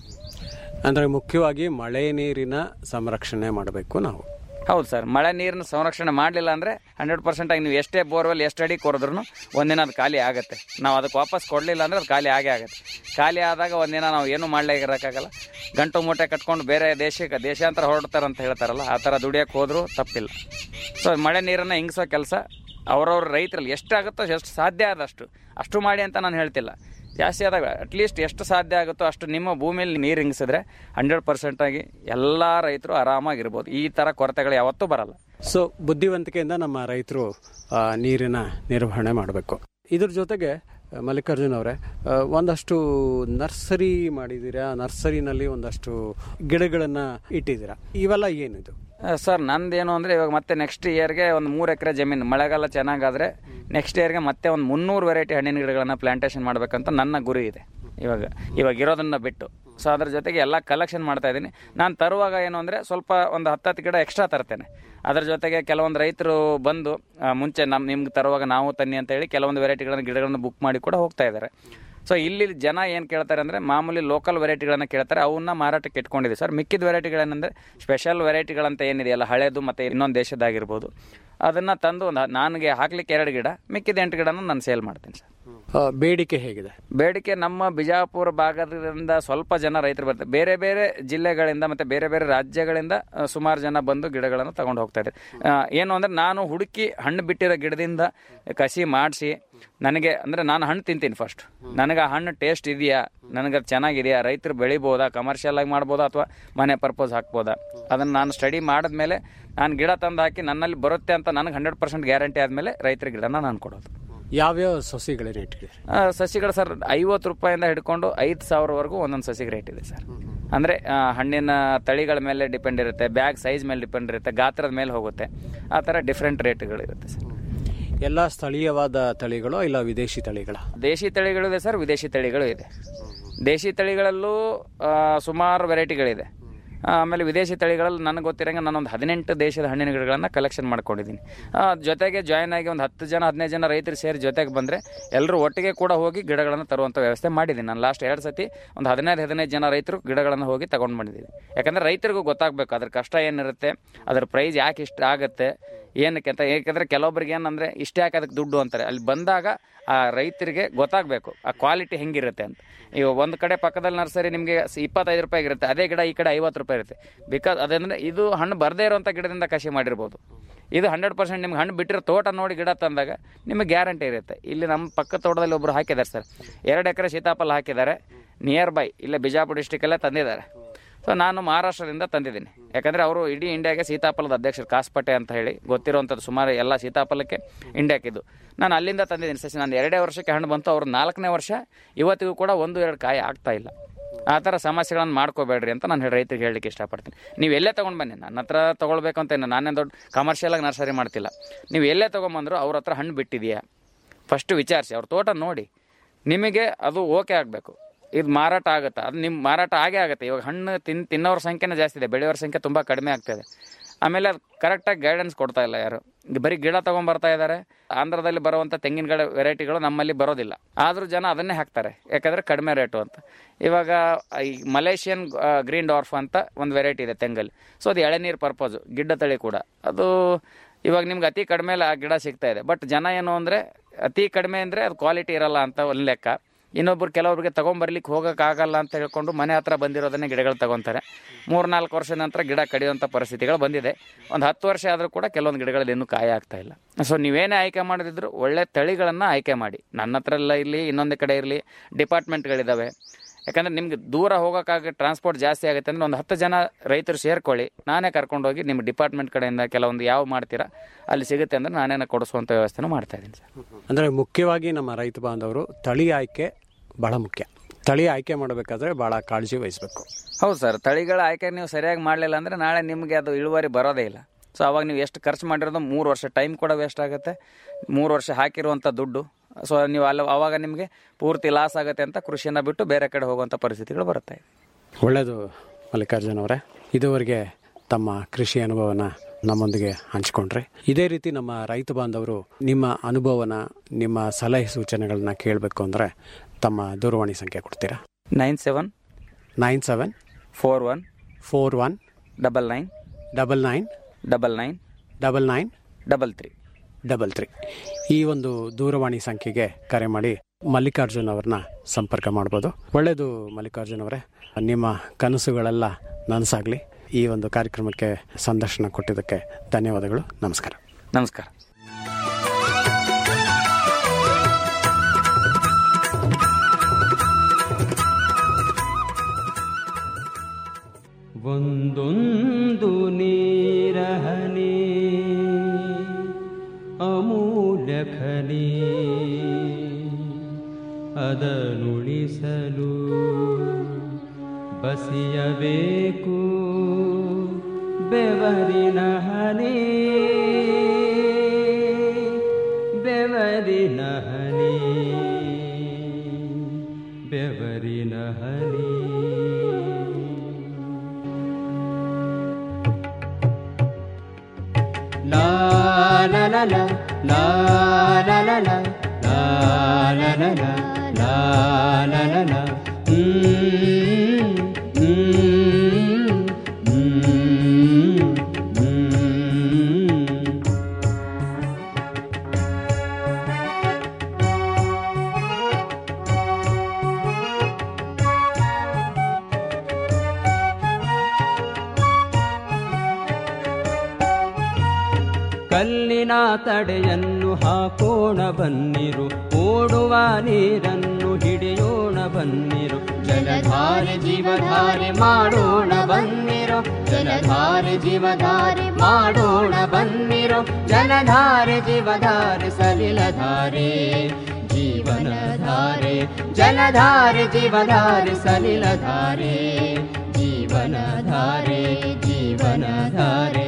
ಅಂದರೆ ಮುಖ್ಯವಾಗಿ ಮಳೆ ನೀರಿನ ಸಂರಕ್ಷಣೆ ಮಾಡಬೇಕು ನಾವು ಹೌದು ಸರ್ ಮಳೆ ನೀರಿನ ಸಂರಕ್ಷಣೆ ಮಾಡಲಿಲ್ಲ ಅಂದರೆ ಹಂಡ್ರೆಡ್ ಪರ್ಸೆಂಟಾಗಿ ನೀವು ಎಷ್ಟೇ ಬೋರ್ವೆಲ್ ಎಷ್ಟು ಅಡಿ ಕೊರಿದ್ರು ಒಂದಿನ ಅದು ಖಾಲಿ ಆಗುತ್ತೆ ನಾವು ಅದಕ್ಕೆ ವಾಪಸ್ ಕೊಡಲಿಲ್ಲ ಅಂದರೆ ಅದು ಖಾಲಿ ಆಗೇ ಆಗುತ್ತೆ ಖಾಲಿ ಆದಾಗ ಒಂದಿನ ನಾವು ಏನು ಮಾಡಲೇ ಇರೋಕ್ಕಾಗಲ್ಲ ಗಂಟು ಮೂಟೆ ಕಟ್ಕೊಂಡು ಬೇರೆ ದೇಶಕ್ಕೆ ದೇಶಾಂತರ ಹೊರಡ್ತಾರೆ ಅಂತ ಹೇಳ್ತಾರಲ್ಲ ಆ ಥರ ದುಡಿಯೋಕೆ ಹೋದರೂ ತಪ್ಪಿಲ್ಲ ಸೊ ಮಳೆ ನೀರನ್ನು ಹಿಂಗಿಸೋ ಕೆಲಸ ಅವ್ರವ್ರ ರೈತರಲ್ಲಿ ಎಷ್ಟಾಗುತ್ತೋ ಎಷ್ಟು ಸಾಧ್ಯ ಆದಷ್ಟು ಅಷ್ಟು ಮಾಡಿ ಅಂತ ನಾನು ಹೇಳ್ತಿಲ್ಲ ಜಾಸ್ತಿ ಆದಾಗ ಅಟ್ಲೀಸ್ಟ್ ಎಷ್ಟು ಸಾಧ್ಯ ಆಗುತ್ತೋ ಅಷ್ಟು ನಿಮ್ಮ ಭೂಮಿಯಲ್ಲಿ ನೀರು ಹಿಂಗಿಸಿದ್ರೆ ಹಂಡ್ರೆಡ್ ಪರ್ಸೆಂಟ್ ಆಗಿ ಎಲ್ಲ ರೈತರು ಆರಾಮಾಗಿರ್ಬೋದು ಈ ಥರ ಕೊರತೆಗಳು ಯಾವತ್ತೂ ಬರಲ್ಲ ಸೊ ಬುದ್ಧಿವಂತಿಕೆಯಿಂದ ನಮ್ಮ ರೈತರು ಆ, ನೀರಿನ ನಿರ್ವಹಣೆ ಮಾಡಬೇಕು ಇದ್ರ ಜೊತೆಗೆ ಆ, ಮಲ್ಲಿಕಾರ್ಜುನ್ ಅವರೇ ಆ, ಒಂದಷ್ಟು ನರ್ಸರಿ ಮಾಡಿದ್ದೀರಾ ನರ್ಸರಿನಲ್ಲಿ ಒಂದಷ್ಟು ಗಿಡಗಳನ್ನು ಇಟ್ಟಿದ್ದೀರಾ ಇವೆಲ್ಲ ಏನಿದು ಆ, ಸರ್ ನಂದೇನು ಅಂದರೆ ಇವಾಗ ಮತ್ತೆ ನೆಕ್ಸ್ಟ್ ಇಯರ್ಗೆ ಒಂದು ಮೂರು ಎಕರೆ ಜಮೀನು ಮಳೆಗಾಲ ಚೆನ್ನಾಗಾದರೆ ನೆಕ್ಸ್ಟ್ ಇಯರ್ಗೆ ಮತ್ತೆ ಒಂದು ಮುನ್ನೂರು ವೆರೈಟಿ ಹಣ್ಣಿನ ಗಿಡಗಳನ್ನು ಪ್ಲಾಂಟೇಶನ್ ಮಾಡಬೇಕಂತ ನನ್ನ ಗುರಿ ಇದೆ ಇವಾಗ ಇವಾಗ ಇರೋದನ್ನ ಬಿಟ್ಟು ಸೊ ಅದ್ರ ಜೊತೆಗೆ ಎಲ್ಲ ಕಲೆಕ್ಷನ್ ಮಾಡ್ತಾ ಇದ್ದೀನಿ ನಾನು ತರುವಾಗ ಏನು ಅಂದರೆ ಸ್ವಲ್ಪ ಒಂದು ಹತ್ತತ್ತು ಗಿಡ ಎಕ್ಸ್ಟ್ರಾ ತರ್ತೇನೆ ಅದ್ರ ಜೊತೆಗೆ ಕೆಲವೊಂದು ರೈತರು ಬಂದು ಆ, ಮುಂಚೆ ನಮ್ಮ ನಿಮ್ಗೆ ತರುವಾಗ ನಾವು ತನ್ನಿ ಅಂತ ಹೇಳಿ ಕೆಲವೊಂದು ವೆರೈಟಿಗಳನ್ನ ಗಿಡಗಳನ್ನು ಬುಕ್ ಮಾಡಿ ಕೂಡ ಹೋಗ್ತಾ ಇದ್ದಾರೆ ಸೊ ಇಲ್ಲಿ ಜನ ಏನು ಕೇಳ್ತಾರೆ ಅಂದರೆ ಮಾಮೂಲಿ ಲೋಕಲ್ ವೆರೈಟಿಗಳನ್ನ ಕೇಳ್ತಾರೆ ಅವನ್ನ ಮಾರಾಟಕ್ಕೆ ಇಟ್ಕೊಂಡಿದೆ ಸರ್ ಮಿಕ್ಕಿದ ವೆರೈಟಿಗಳೇನೆಂದರೆ ಸ್ಪೆಷಲ್ ವೆರೈಟಿಗಳಂತ ಏನಿದೆಯಲ್ಲ ಹಳೇದು ಮತ್ತು ಇನ್ನೊಂದು ದೇಶದಾಗಿರ್ಬೋದು ಅದನ್ನು ತಂದು ಒಂದು ನನಗೆ ಹಾಕ್ಲಿಕ್ಕೆ ಎರಡು ಗಿಡ ಮಿಕ್ಕಿದ ಎಂಟು ಗಿಡನ ನಾನು ಸೇಲ್ ಮಾಡ್ತೀನಿ ಸರ್ ಆ, ಬೇಡಿಕೆ ಹೇಗಿದೆ ಬೇಡಿಕೆ ನಮ್ಮ ಬಿಜಾಪುರ ಭಾಗದಿಂದ ಸ್ವಲ್ಪ ಜನ ರೈತರು ಬರ್ತಾರೆ ಬೇರೆ ಬೇರೆ ಜಿಲ್ಲೆಗಳಿಂದ ಮತ್ತು ಬೇರೆ ಬೇರೆ ರಾಜ್ಯಗಳಿಂದ ಆ, ಸುಮಾರು ಜನ ಬಂದು ಗಿಡಗಳನ್ನು ತಗೊಂಡು ಹೋಗ್ತಾ ಇದ್ದಾರೆ ಆ, ಏನು ಅಂದರೆ ನಾನು ಹುಡುಕಿ ಹಣ್ಣು ಬಿಟ್ಟಿರೋ ಗಿಡದಿಂದ ಕಸಿ ಮಾಡಿಸಿ ನನಗೆ ಅಂದರೆ ನಾನು ಹಣ್ಣು ತಿಂತೀನಿ ಫಸ್ಟ್ ನನಗೆ ಆ ಹಣ್ಣು ಟೇಸ್ಟ್ ಇದೆಯಾ ನನಗೆ ಅದು ಚೆನ್ನಾಗಿದೆಯಾ ರೈತರು ಬೆಳಿಬೋದಾ ಕಮರ್ಷಿಯಲ್ ಆಗಿ ಮಾಡ್ಬೋದಾ ಅಥವಾ ಮನೆ ಪರ್ಪಸ್ ಹಾಕ್ಬೋದಾ ಅದನ್ನು ನಾನು ಸ್ಟಡಿ ಮಾಡಿದ್ಮೇಲೆ ನಾನು ಗಿಡ ತಂದು ಹಾಕಿ ನನ್ನಲ್ಲಿ ಬರುತ್ತೆ ಅಂತ ನನಗೆ ಹಂಡ್ರೆಡ್ ಪರ್ಸೆಂಟ್ ಗ್ಯಾರಂಟಿ ಆದಮೇಲೆ ರೈತರ ಗಿಡನ ನಾನು ಕೊಡೋದು ಯಾವ್ಯಾವ ಸಸಿಗಳನ್ನ ಇಟ್ಟಿದ್ದೀರಿ ಆ, ಸಸಿಗಳು ಸರ್ ಐವತ್ತು ರೂಪಾಯಿಂದ ಹಿಡ್ಕೊಂಡು ಐದು ಸಾವಿರವರೆಗೂ ಒಂದೊಂದು ಸಸಿಗೆ ರೇಟ್ ಇದೆ ಸರ್ ಅಂದರೆ ಹಣ್ಣಿನ ತಳಿಗಳ ಮೇಲೆ ಡಿಪೆಂಡ್ ಇರುತ್ತೆ ಬ್ಯಾಗ್ ಸೈಜ್ ಮೇಲೆ ಡಿಪೆಂಡ್ ಇರುತ್ತೆ ಗಾತ್ರದ ಮೇಲೆ ಹೋಗುತ್ತೆ ಆ ಥರ ಡಿಫ್ರೆಂಟ್ ರೇಟ್ಗಳು ಇರುತ್ತೆ ಸರ್ ಎಲ್ಲ ಸ್ಥಳೀಯವಾದ ತಳಿಗಳು ಇಲ್ಲ ವಿದೇಶಿ ತಳಿಗಳ ದೇಶಿ ತಳಿಗಳು ಇದೆ ಸರ್ ವಿದೇಶಿ ತಳಿಗಳು ಇದೆ ದೇಶಿ ತಳಿಗಳಲ್ಲೂ ಆ, ಸುಮಾರು ವೆರೈಟಿಗಳಿದೆ ಆ, ಆಮೇಲೆ ವಿದೇಶಿ ತಳಿಗಳಲ್ಲಿ ನನಗೆ ಗೊತ್ತಿರಂಗೆ ನಾನೊಂದು ಹದಿನೆಂಟು ದೇಶದ ಹಣ್ಣಿನ ಗಿಡಗಳನ್ನು ಕಲೆಕ್ಷನ್ ಮಾಡ್ಕೊಂಡಿದ್ದೀನಿ ಆ, ಜೊತೆಗೆ ಜಾಯ್ನ್ ಆಗಿ ಒಂದು ಹತ್ತು ಜನ ಹದಿನೈದು ಜನ ರೈತರು ಸೇರಿ ಜೊತೆಗೆ ಬಂದರೆ ಎಲ್ಲರೂ ಒಟ್ಟಿಗೆ ಕೂಡ ಹೋಗಿ ಗಿಡಗಳನ್ನು ತರುವಂಥ ವ್ಯವಸ್ಥೆ ಮಾಡಿದ್ದೀನಿ ನಾನು ಲಾಸ್ಟ್ ಎರಡು ಸತಿ ಒಂದು ಹದಿನೈದು ಹದಿನೈದು ಜನ ರೈತರು ಗಿಡಗಳನ್ನು ಹೋಗಿ ತಗೊಂಡು ಬಂದಿದ್ದೀವಿ ಯಾಕಂದರೆ ರೈತರಿಗೂ ಗೊತ್ತಾಗಬೇಕು ಅದ್ರ ಕಷ್ಟ ಏನಿರುತ್ತೆ ಅದ್ರ ಪ್ರೈಸ್ ಯಾಕೆ ಇಷ್ಟ ಆಗುತ್ತೆ ಏನಕ್ಕೆ ಅಂತ ಏಕೆಂದರೆ ಕೆಲವೊಬ್ರಿಗೆ ಏನಂದರೆ ಇಷ್ಟ ಯಾಕೆ ಅದಕ್ಕೆ ದುಡ್ಡು ಅಂತಾರೆ ಅಲ್ಲಿ ಬಂದಾಗ ಆ ರೈತರಿಗೆ ಗೊತ್ತಾಗಬೇಕು ಆ ಕ್ವಾಲಿಟಿ ಹೆಂಗಿರುತ್ತೆ ಅಂತ ಈಗ ಒಂದು ಕಡೆ ಪಕ್ಕದಲ್ಲಿ ನರ್ಸರಿ ನಿಮಗೆ ಇಪ್ಪತ್ತೈದು ರೂಪಾಯಿ ಇರುತ್ತೆ ಅದೇ ಗಿಡ ಈ ಕಡೆ ಐವತ್ತು ರೂಪಾಯಿ ಇರುತ್ತೆ ಬಿಕಾಸ್ ಅದಂದರೆ ಇದು ಹಣ್ಣು ಬರದೇ ಇರೋಂಥ ಗಿಡದಿಂದ ಕಸಿ ಮಾಡಿರ್ಬೋದು ಇದು ಹಂಡ್ರೆಡ್ ಪರ್ಸೆಂಟ್ ನಿಮ್ಗೆ ಹಣ್ಣು ಬಿಟ್ಟಿರೋ ತೋಟ ನೋಡಿ ಗಿಡ ತಂದಾಗ ನಿಮಗೆ ಗ್ಯಾರಂಟಿ ಇರುತ್ತೆ ಇಲ್ಲಿ ನಮ್ಮ ಪಕ್ಕ ತೋಟದಲ್ಲಿ ಒಬ್ಬರು ಹಾಕಿದ್ದಾರೆ ಸರ್ ಎರಡು ಎಕರೆ ಸೀತಾಫಲ ಹಾಕಿದ್ದಾರೆ ನಿಯರ್ ಬೈ ಇಲ್ಲೇ ಬಿಜಾಪುರ ಡಿಸ್ಟಿಕಲ್ಲೇ ತಂದಿದ್ದಾರೆ ಸೊ ನಾನು ಮಹಾರಾಷ್ಟ್ರದಿಂದ ತಂದಿದ್ದೀನಿ ಯಾಕಂದರೆ ಅವರು ಇಡೀ ಇಂಡಿಯಾಗೆ ಸೀತಾಫಲದ ಅಧ್ಯಕ್ಷರು ಕಾಸ್ಪಟ್ಟೆ ಅಂತ ಹೇಳಿ ಗೊತ್ತಿರುವಂಥದ್ದು ಸುಮಾರು ಎಲ್ಲ ಸೀತಾಫಲಕ್ಕೆ ಇಂಡಿಯಾಕ್ಕಿದ್ದು ನಾನು ಅಲ್ಲಿಂದ ತಂದಿದ್ದೀನಿ ಸಸಿ ನಾನು ಎರಡೇ ವರ್ಷಕ್ಕೆ ಹಣ್ಣು ಬಂತು ಅವ್ರು ನಾಲ್ಕನೇ ವರ್ಷ ಇವತ್ತಿಗೂ ಕೂಡ ಒಂದು ಎರಡು ಕಾಯಿ ಆಗ್ತಾ ಇಲ್ಲ ಆ ಥರ ಸಮಸ್ಯೆಗಳನ್ನು ಮಾಡ್ಕೋಬೇಡ್ರಿ ಅಂತ ನಾನು ರೈತರಿಗೆ ಹೇಳಲಿಕ್ಕೆ ಇಷ್ಟಪಡ್ತೀನಿ ನೀವು ಎಲ್ಲೇ ತೊಗೊಂಡು ಬನ್ನಿ ನನ್ನ ಹತ್ರ ತೊಗೊಳ್ಬೇಕು ಅಂತ ಏನು ನಾನೇ ದೊಡ್ಡ ಕಮರ್ಷಿಯಲಾಗಿ ನರ್ಸರಿ ಮಾಡ್ತಿಲ್ಲ ನೀವು ಎಲ್ಲೇ ತೊಗೊಂಬಂದ್ರು ಅವ್ರ ಹತ್ರ ಹಣ್ಣು ಬಿಟ್ಟಿದೆಯಾ ಫಸ್ಟು ವಿಚಾರಿಸಿ ಅವ್ರ ತೋಟ ನೋಡಿ ನಿಮಗೆ ಅದು ಓಕೆ ಆಗಬೇಕು ಇದು ಮಾರಾಟ ಆಗುತ್ತಾ ಅದು ನಿಮ್ಮ ಮಾರಾಟ ಆಗೇ ಆಗುತ್ತೆ ಇವಾಗ ಹಣ್ಣು ತಿನ್ ತಿನ್ನೋರ ಸಂಖ್ಯೆನೇ ಜಾಸ್ತಿ ಇದೆ ಬೆಳೆಯೋರ ಸಂಖ್ಯೆ ತುಂಬ ಕಡಿಮೆ ಆಗ್ತಾಯಿದೆ ಆಮೇಲೆ ಅದು ಕರೆಕ್ಟಾಗಿ ಗೈಡೆನ್ಸ್ ಕೊಡ್ತಾ ಇಲ್ಲ ಯಾರು ಬರೀ ಗಿಡ ತೊಗೊಂಬರ್ತಾ ಇದ್ದಾರೆ ಆಂಧ್ರದಲ್ಲಿ ಬರುವಂಥ ತೆಂಗಿನ ಗಿಡ ವೆರೈಟಿಗಳು ನಮ್ಮಲ್ಲಿ ಬರೋದಿಲ್ಲ ಆದರೂ ಜನ ಅದನ್ನೇ ಹಾಕ್ತಾರೆ ಯಾಕಂದರೆ ಕಡಿಮೆ ರೇಟು ಅಂತ ಇವಾಗ ಈ ಮಲೇಷಿಯನ್ ಗ್ರೀನ್ ಡಾರ್ಫ್ ಅಂತ ಒಂದು ವೆರೈಟಿ ಇದೆ ತೆಂಗಲ್ಲಿ ಸೊ ಅದು ಎಳೆನೀರು ಪರ್ಪೋಸು ಗಿಡ್ಡ ತಳಿ ಕೂಡ ಅದು ಇವಾಗ ನಿಮ್ಗೆ ಅತಿ ಕಡಿಮೆ ಆ ಗಿಡ ಸಿಗ್ತಾ ಇದೆ ಬಟ್ ಜನ ಏನು ಅಂದರೆ ಅತಿ ಕಡಿಮೆ ಅಂದರೆ ಅದು ಕ್ವಾಲಿಟಿ ಇರಲ್ಲ ಅಂತ ಒಂದು ಲೆಕ್ಕ ಇನ್ನೊಬ್ರು ಕೆಲವ್ರಿಗೆ ತೊಗೊಂಬರ್ಲಿಕ್ಕೆ ಹೋಗೋಕ್ಕಾಗಲ್ಲ ಅಂತ ಹೇಳ್ಕೊಂಡು ಮನೆ ಹತ್ರ ಬಂದಿರೋದನ್ನೇ ಗಿಡಗಳು ತಗೊತಾರೆ ಮೂರು ನಾಲ್ಕು ವರ್ಷದ ನಂತರ ಗಿಡ ಕಡಿಯುವಂಥ ಪರಿಸ್ಥಿತಿಗಳು ಬಂದಿದೆ ಒಂದು ಹತ್ತು ವರ್ಷ ಆದರೂ ಕೂಡ ಕೆಲವೊಂದು ಗಿಡಗಳಲ್ಲಿ ಇನ್ನೂ ಕಾಯ ಆಗ್ತಾ ಇಲ್ಲ ಸೊ ನೀವೇನೇ ಆಯ್ಕೆ ಮಾಡೋದಿದ್ರು ಒಳ್ಳೆ ತಳಿಗಳನ್ನು ಆಯ್ಕೆ ಮಾಡಿ ನನ್ನ ಹತ್ರ ಎಲ್ಲ ಇರಲಿ ಇನ್ನೊಂದು ಕಡೆ ಇರಲಿ ಡಿಪಾರ್ಟ್ಮೆಂಟ್ಗಳಿದ್ದಾವೆ ಯಾಕಂದರೆ ನಿಮ್ಗೆ ದೂರ ಹೋಗೋಕ್ಕಾಗ ಟ್ರಾನ್ಸ್ಪೋರ್ಟ್ ಜಾಸ್ತಿ ಆಗುತ್ತೆ ಅಂದರೆ ಒಂದು ಹತ್ತು ಜನ ರೈತರು ಸೇರ್ಕೊಳ್ಳಿ ನಾನೇ ಕರ್ಕೊಂಡೋಗಿ ನಿಮ್ಮ ಡಿಪಾರ್ಟ್ಮೆಂಟ್ ಕಡೆಯಿಂದ ಕೆಲವೊಂದು ಯಾವ ಮಾಡ್ತೀರಾ ಅಲ್ಲಿ ಸಿಗುತ್ತೆ ಅಂದರೆ ನಾನೇನ ಕೊಡಿಸುವಂಥ ವ್ಯವಸ್ಥೆನೂ ಮಾಡ್ತಾ ಇದ್ದೀನಿ ಸರ್ ಅಂದರೆ ಮುಖ್ಯವಾಗಿ ನಮ್ಮ ರೈತ ಬಾಂಧವರು ತಳಿ ಆಯ್ಕೆ ಬಹಳ ಮುಖ್ಯ ತಳಿ ಆಯ್ಕೆ ಮಾಡಬೇಕಾದ್ರೆ ಭಾಳ ಕಾಳಜಿ ವಹಿಸಬೇಕು ಹೌದು ಸರ್ ತಳಿಗಳ ಆಯ್ಕೆ ನೀವು ಸರಿಯಾಗಿ ಮಾಡಲಿಲ್ಲ ಅಂದರೆ ನಾಳೆ ನಿಮಗೆ ಅದು ಇಳುವರಿ ಬರೋದೇ ಇಲ್ಲ ಸೊ ಅವಾಗ ನೀವು ಎಷ್ಟು ಖರ್ಚು ಮಾಡಿರೋದು ಮೂರು ವರ್ಷ ಟೈಮ್ ಕೂಡ ವೇಸ್ಟ್ ಆಗುತ್ತೆ ಮೂರು ವರ್ಷ ಹಾಕಿರುವಂಥ ದುಡ್ಡು ಸೊ ನೀವು ಅಲ್ಲಿ ಅವಾಗ ನಿಮಗೆ ಪೂರ್ತಿ ಲಾಸ್ ಆಗುತ್ತೆ ಅಂತ ಕೃಷಿಯನ್ನು ಬಿಟ್ಟು ಬೇರೆ ಕಡೆ ಹೋಗುವಂಥ ಪರಿಸ್ಥಿತಿಗಳು ಬರುತ್ತೆ ಒಳ್ಳೆಯದು ಮಲ್ಲಿಕಾರ್ಜುನ್ ಅವರೇ ಇದುವರೆಗೆ ತಮ್ಮ ಕೃಷಿ ಅನುಭವನ ನಮ್ಮೊಂದಿಗೆ ಹಂಚ್ಕೊಂಡ್ರೆ ಇದೇ ರೀತಿ ನಮ್ಮ ರೈತ ಬಾಂಧವರು ನಿಮ್ಮ ಅನುಭವನ ನಿಮ್ಮ ಸಲಹೆ ಸೂಚನೆಗಳನ್ನ ಕೇಳಬೇಕು ಅಂದರೆ ತಮ್ಮ ದೂರವಾಣಿ ಸಂಖ್ಯೆ ಕೊಡ್ತೀರಾ nine seven nine seven four one four one double nine double nine double nine double nine double three double three ಈ ಒಂದು ದೂರವಾಣಿ ಸಂಖ್ಯೆಗೆ ಕರೆ ಮಾಡಿ ಮಲ್ಲಿಕಾರ್ಜುನ್ ಅವ್ರನ್ನ ಸಂಪರ್ಕ ಮಾಡ್ಬೋದು ಒಳ್ಳೆಯದು ಮಲ್ಲಿಕಾರ್ಜುನ್ ಅವರೇ ನಿಮ್ಮ ಕನಸುಗಳೆಲ್ಲ ನನಸಾಗಲಿ ಈ ಒಂದು ಕಾರ್ಯಕ್ರಮಕ್ಕೆ ಸಂದರ್ಶನ ಕೊಟ್ಟಿದ್ದಕ್ಕೆ ಧನ್ಯವಾದಗಳು ನಮಸ್ಕಾರ ನಮಸ್ಕಾರ ಅದನುಳಿಸಲು ಬಸಿಯಬೇಕು ಬೆವರಿನ ಹನಿ ಬೆವರಿನ ಹನಿ ಬೆವರಿನ ಹನಿ ಲಾ la la la la la la la la la la la la la la la Mm, mm, mm, mm. ಕಲ್ಲಿನ ತಡೆಯನ್ನು ಹಾಕೋಣ ಬನ್ನಿರು ಓಡುವ ನೀರನ್ನು ಹಿಡಿಯೋಣ ಬನ್ನಿರು ಜಲಧಾರೆ ಜೀವಧಾರೆ ಮಾಡೋಣ ಬನ್ನಿರು ಜಲಧಾರೆ ಜೀವಧಾರೆ ಮಾಡೋಣ ಬನ್ನಿರು ಜಲಧಾರೆ ಜೀವಧಾರೆ ಸಲಿಲಧಾರೆ ಜೀವನಧಾರೆ ಜಲಧಾರೆ ಜೀವಧಾರೆ ಸಲಿಲಧಾರೆ ಜೀವನಧಾರೆ ಜೀವನಧಾರೆ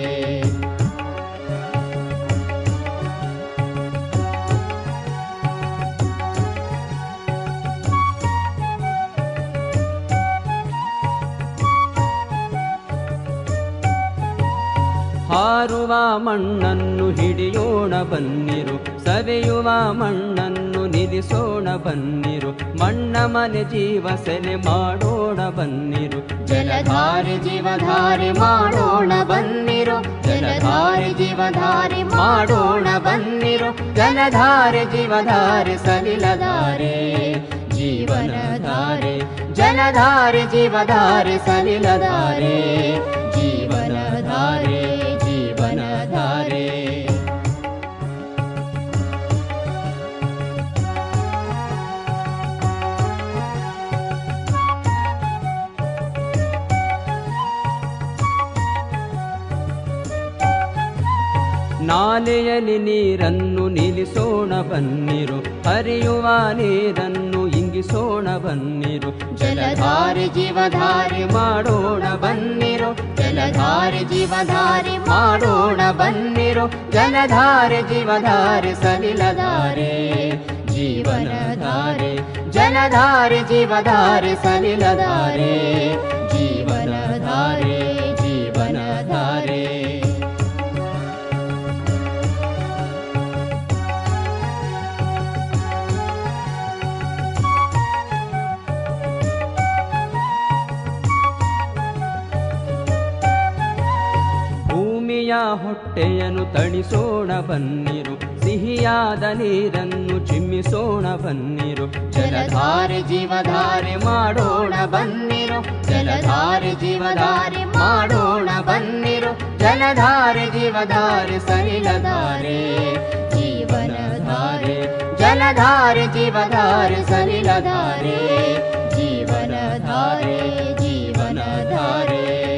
ಹಾರುವ ಮಣ್ಣನ್ನು ಹಿಡಿಯೋಣ ಬನ್ನಿರು ಸವೆಯುವ ಮಣ್ಣನ್ನು ನಿಲ್ಲಿಸೋಣ ಬನ್ನಿರು ಮಣ್ಣ ಮನೆ ಜೀವ ಸೆಲೆ ಮಾಡೋಣ ಬನ್ನಿರು ಜಲಧಾರೆ ಜೀವಧಾರೆ ಮಾಡೋಣ ಬನ್ನಿರು ಜಲಧಾರೆ ಜೀವಧಾರೆ ಮಾಡೋಣ ಬನ್ನಿರು ಜಲಧಾರೆ ಜೀವಧಾರೆ ಸಲಿಲಧಾರೆ ಜೀವನಧಾರೆ ಜಲಧಾರೆ ಜೀವಧಾರೆ ಸಲಿಲಧಾರೆ ಜೀವನಧಾರೆ ಜೀವನಧಾರೆ ನಾಲೆಯಲ್ಲಿ ನೀರನ್ನು ನಿಲ್ಲಿಸೋಣ ಬನ್ನಿರು ಹರಿಯುವ ನೀರನ್ನು ಇಂಗಿಸೋಣ ಬನ್ನಿರು ಜಲಧಾರೆ ಜೀವಧಾರೆ ಮಾಡೋಣ ಬನ್ನಿರು ಜಲಧಾರೆ ಜೀವಧಾರೆ ಮಾಡೋಣ ಬನ್ನಿರು ಜಲಧಾರೆ ಜೀವಧಾರೆ ಸಲಿಲಧಾರೆ ಜೀವನಧಾರೆ ಜಲಧಾರೆ ಜೀವಧಾರೆ ಸಲಿಲಧಾರೆ ಜೀವನಧಾರೆ ಜೀವನಧಾರೆ ಭೂಮಿಯ ಹೊಟ್ಟೆಯನ್ನು ತಣಿಸೋಣ ಬನ್ನಿರು ಸಿಹಿಯಾದ ನೀರನ್ನು ಚಿಮ್ಮಿಸೋಣ ಬನ್ನಿರು ಜಲಧಾರೆ ಜೀವಧಾರೆ ಮಾಡೋಣ ಬನ್ನಿರು ಜಲಧಾರೆ ಜೀವಧಾರೆ ಮಾಡೋಣ ಬನ್ನಿರು ಜಲಧಾರೆ ಜೀವಧಾರೆ ಸಲಿಲಧಾರೆ ಜೀವನಧಾರೆ ಜಲಧಾರೆ ಜೀವಧಾರೆ ಸಲಿಲಧಾರೆ ಜೀವನಧಾರೆ ಜೀವನಧಾರೆ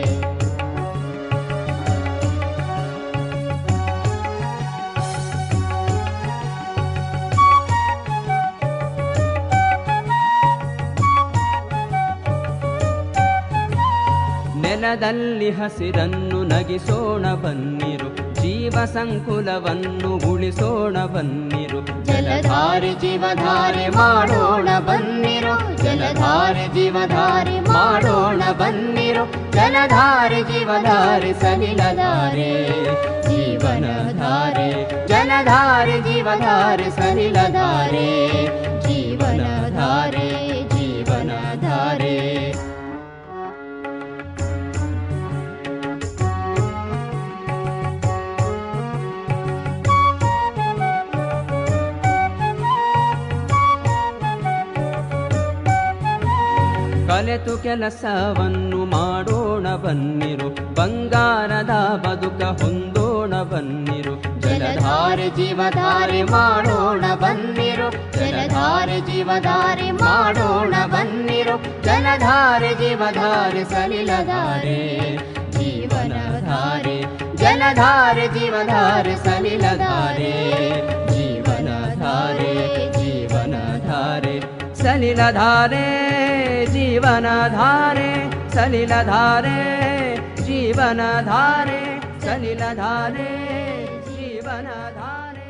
ನೆಲದಲ್ಲಿ ಹಸಿರನ್ನು ನಗಿಸೋಣ ಬನ್ನಿರು ಜೀವ ಸಂಕುಲವನ್ನು ಉಳಿಸೋಣ ಬನ್ನಿರು ಜಲಧಾರೆ ಜೀವಧಾರೆ ಮಾಡೋಣ ಬನ್ನಿರು ಜಲಧಾರೆ ಜೀವಧಾರೆ ಮಾಡೋಣ ಬನ್ನಿರು ಜಲಧಾರೆ ಜೀವಧಾರೆ ಸಲಿಲಧಾರೆ ಜೀವನಧಾರೆ ಜಲಧಾರೆ ಜೀವಧಾರೆ ಸಲಿಲಧಾರೆ ಜೀವನಧಾರೆ ಜೀವನಧಾರೆ ಕಲೆತು ಕೆಲಸವನ್ನು ಮಾಡೋಣ ಬನ್ನಿರು ಬಂಗಾರದ ಬದುಕ ಹೊಂದೋಣ ಬನ್ನಿರು ಜಲಧಾರೆ ಜೀವಧಾರೆ ಮಾಡೋಣ ಬನ್ನಿರು ಜಲಧಾರೆ ಜೀವಧಾರೆ ಮಾಡೋಣ ಬನ್ನಿರು ಜಲಧಾರೆ ಜೀವಧಾರೆ ಸಲಿಲಧಾರೆ ಜೀವನಧಾರೆ ಜಲಧಾರೆ ಜೀವಧಾರೆ ಸಲಿಲಧಾರೆ ಜೀವನಧಾರೆ ಧಾರೆ ಜೀವನ ಧಾರೆ ಸಲಿಲ ಧಾರೆ ಜೀವನ ಧಾರೆ ಸಲಿಲ ಧಾರೆ ಜೀವನ ಧಾರೆ ಸಲಿಲ ಧಾರೆ ಜೀವನ ಧಾರೆ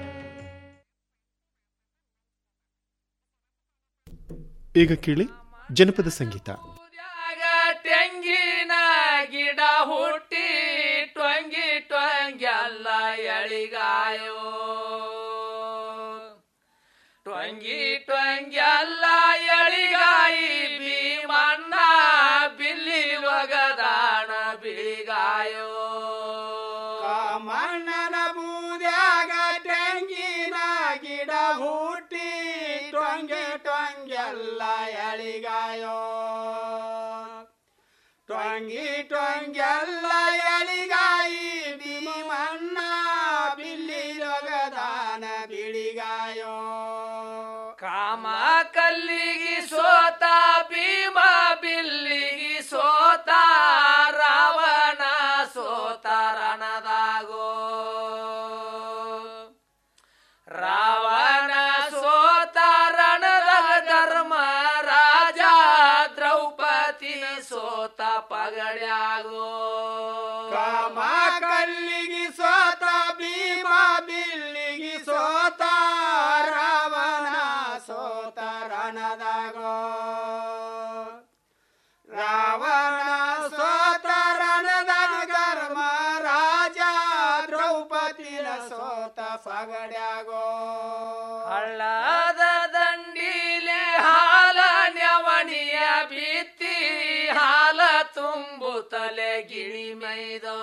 ಈಗ ಕೇಳಿ ಜನಪದ ಸಂಗೀತ ತೆಂಗಿನ ಗಿಡ ಹುಟ್ಟಿ ಟ್ವಂಗಿ ಟ್ವಂಗಿ ಅಲ್ಲ ಎಳಿಗಾಯೋ ಟ್ವಂಗಿ ಟ್ವಂಗಿ ಅಲ್ಲ ಎಳಿಗಾಯಿ ಭೀಮಣ್ಣ ಬಿಲ್ಲಿ ಒಗದಾಣ ಬಿಳಿಗಾಯೋ ಮಣ್ಣನ ಬೂದ್ಯಾಗ ತೆಂಗಿನ ಗಿಡ ಹುಟ್ಟಿ ಟೊಂಗೆ ಟೊಂಗೆಲ್ಲ ಎಳಿಗಾಯೋ ಟೊಂಗಿ ಟೊಂಗೆಲ್ಲ ಎಳಿಗಾಯಿ ಭೀಮಣ್ಣ ಬಿಲ್ಲಿ ಲೊಗದಾನ ಬಿಳಿಗಾಯೋ ಕಾಮ ಕಲ್ಲಿಗಿ ಸೋತ ಭೀಮ ಬಿಲ್ಲಿಗಿ ಸೋತ ರಾವಣ ಸೋತ ರಣದಾಗೋ ರಾವಣ ಸೋತ ರಣದಾಗ ಧರ್ಮ ರಾಜ ದ್ರೌಪದಿ ಸೋತ ಪಗಡ್ಯಾಗೋ ಕಾಮ ಕಲ್ಲಿಗಿ ಸೋತ ಭೀಮ ಬಿಲ್ಲಿಗಿ ಸೋತ ರಾವಣ ಸೋತ ರಣದಾಗೋ ರಾವಣ ಸೋತ ರಣದಾಗ ಧರ್ಮ ರಾಜ ದ್ರೌಪದಿನ ಸೋತ ಪಗಡ್ಯಾಗೋ ಹಳ್ಳದ ದಂಡಿಲೆ ಹಾಲ ನೆವಣಿಯ ಬಿತ್ತಿ ಹಾಲ ತುಂಬುತ್ತಲೆ ಗಿಳಿ ಮೈದೋ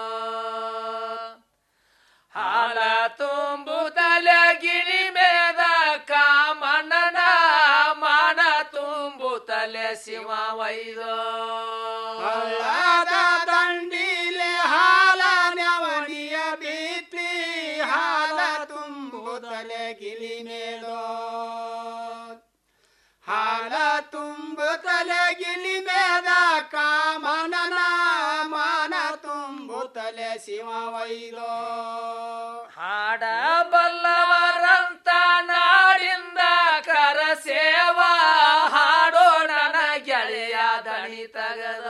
ಹಾಲ ತುಂಬುತ್ತಲೆ ಗಿಳಿ ಮೇದ ಕಾಮಣ್ಣನ ಮಾನ ತುಂಬುತ್ತಲೆ ಶಿವ ವೈದೋ ಹಳ್ಳದ ದಂಡಿಲೆ ಹಾಲ ನೆವಣಿಯ ಬಿತ್ತಿ ಹಾಲ ತುಂಬುತ್ತಲೆ ಗಿಲಿ ಮೇಲೋ ಹಾಲ ತುಂಬುತ್ತಲೆ ಗಿಲಿ ಮೇದ ಕಾಮನನ ಮಾನ ತುಂಬುತ್ತಲೆ ಶಿವ ವೈದೋ ಹಾಡ ಬಲ್ಲವರಂತ ನಾಡಿಂದ ಕರಸೇವ ಹಾಡೋ ನನ್ನ ಗೆಳೆಯ ದಣಿ ತಗದ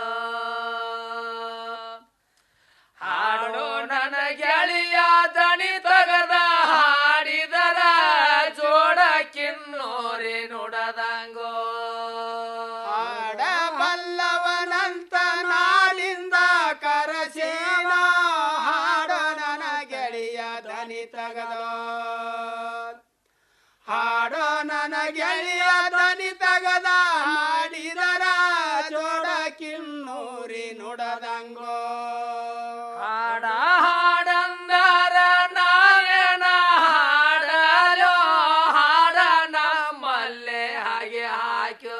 ಹಾಡೋ ನನ್ನ ಗೆಳೆಯ ದಣಿ ತಗದ ಹಾಡಿದರ ಜೋಡ ಕಿನ್ನೋರಿ ನುಡದಂಗೋ ಹಾಡ ಬಲ್ಲವನಂತ ನಾಳಿಂದ ಕರಸೇನ ಹಾಡ ನನ್ನ ಗೆಳೆಯ ದನಿ ತಗದೋ ಹಾಡೋ ನನ್ನ ಗೆಳೆಯ ದನಿ ತಗದ ಹಾಡಿದರ ಜೋಡ ಕಿನ್ನೂರಿ ನುಡದಂಗೋ ಹಾಡ ಹಾಡಂದರ ನಾವೇನ ಹಾಡಲೋ ಹಾಡ ನಮ್ಮಲ್ಲೇ ಹಾಗೆ ಹಾಕ್ಯೋ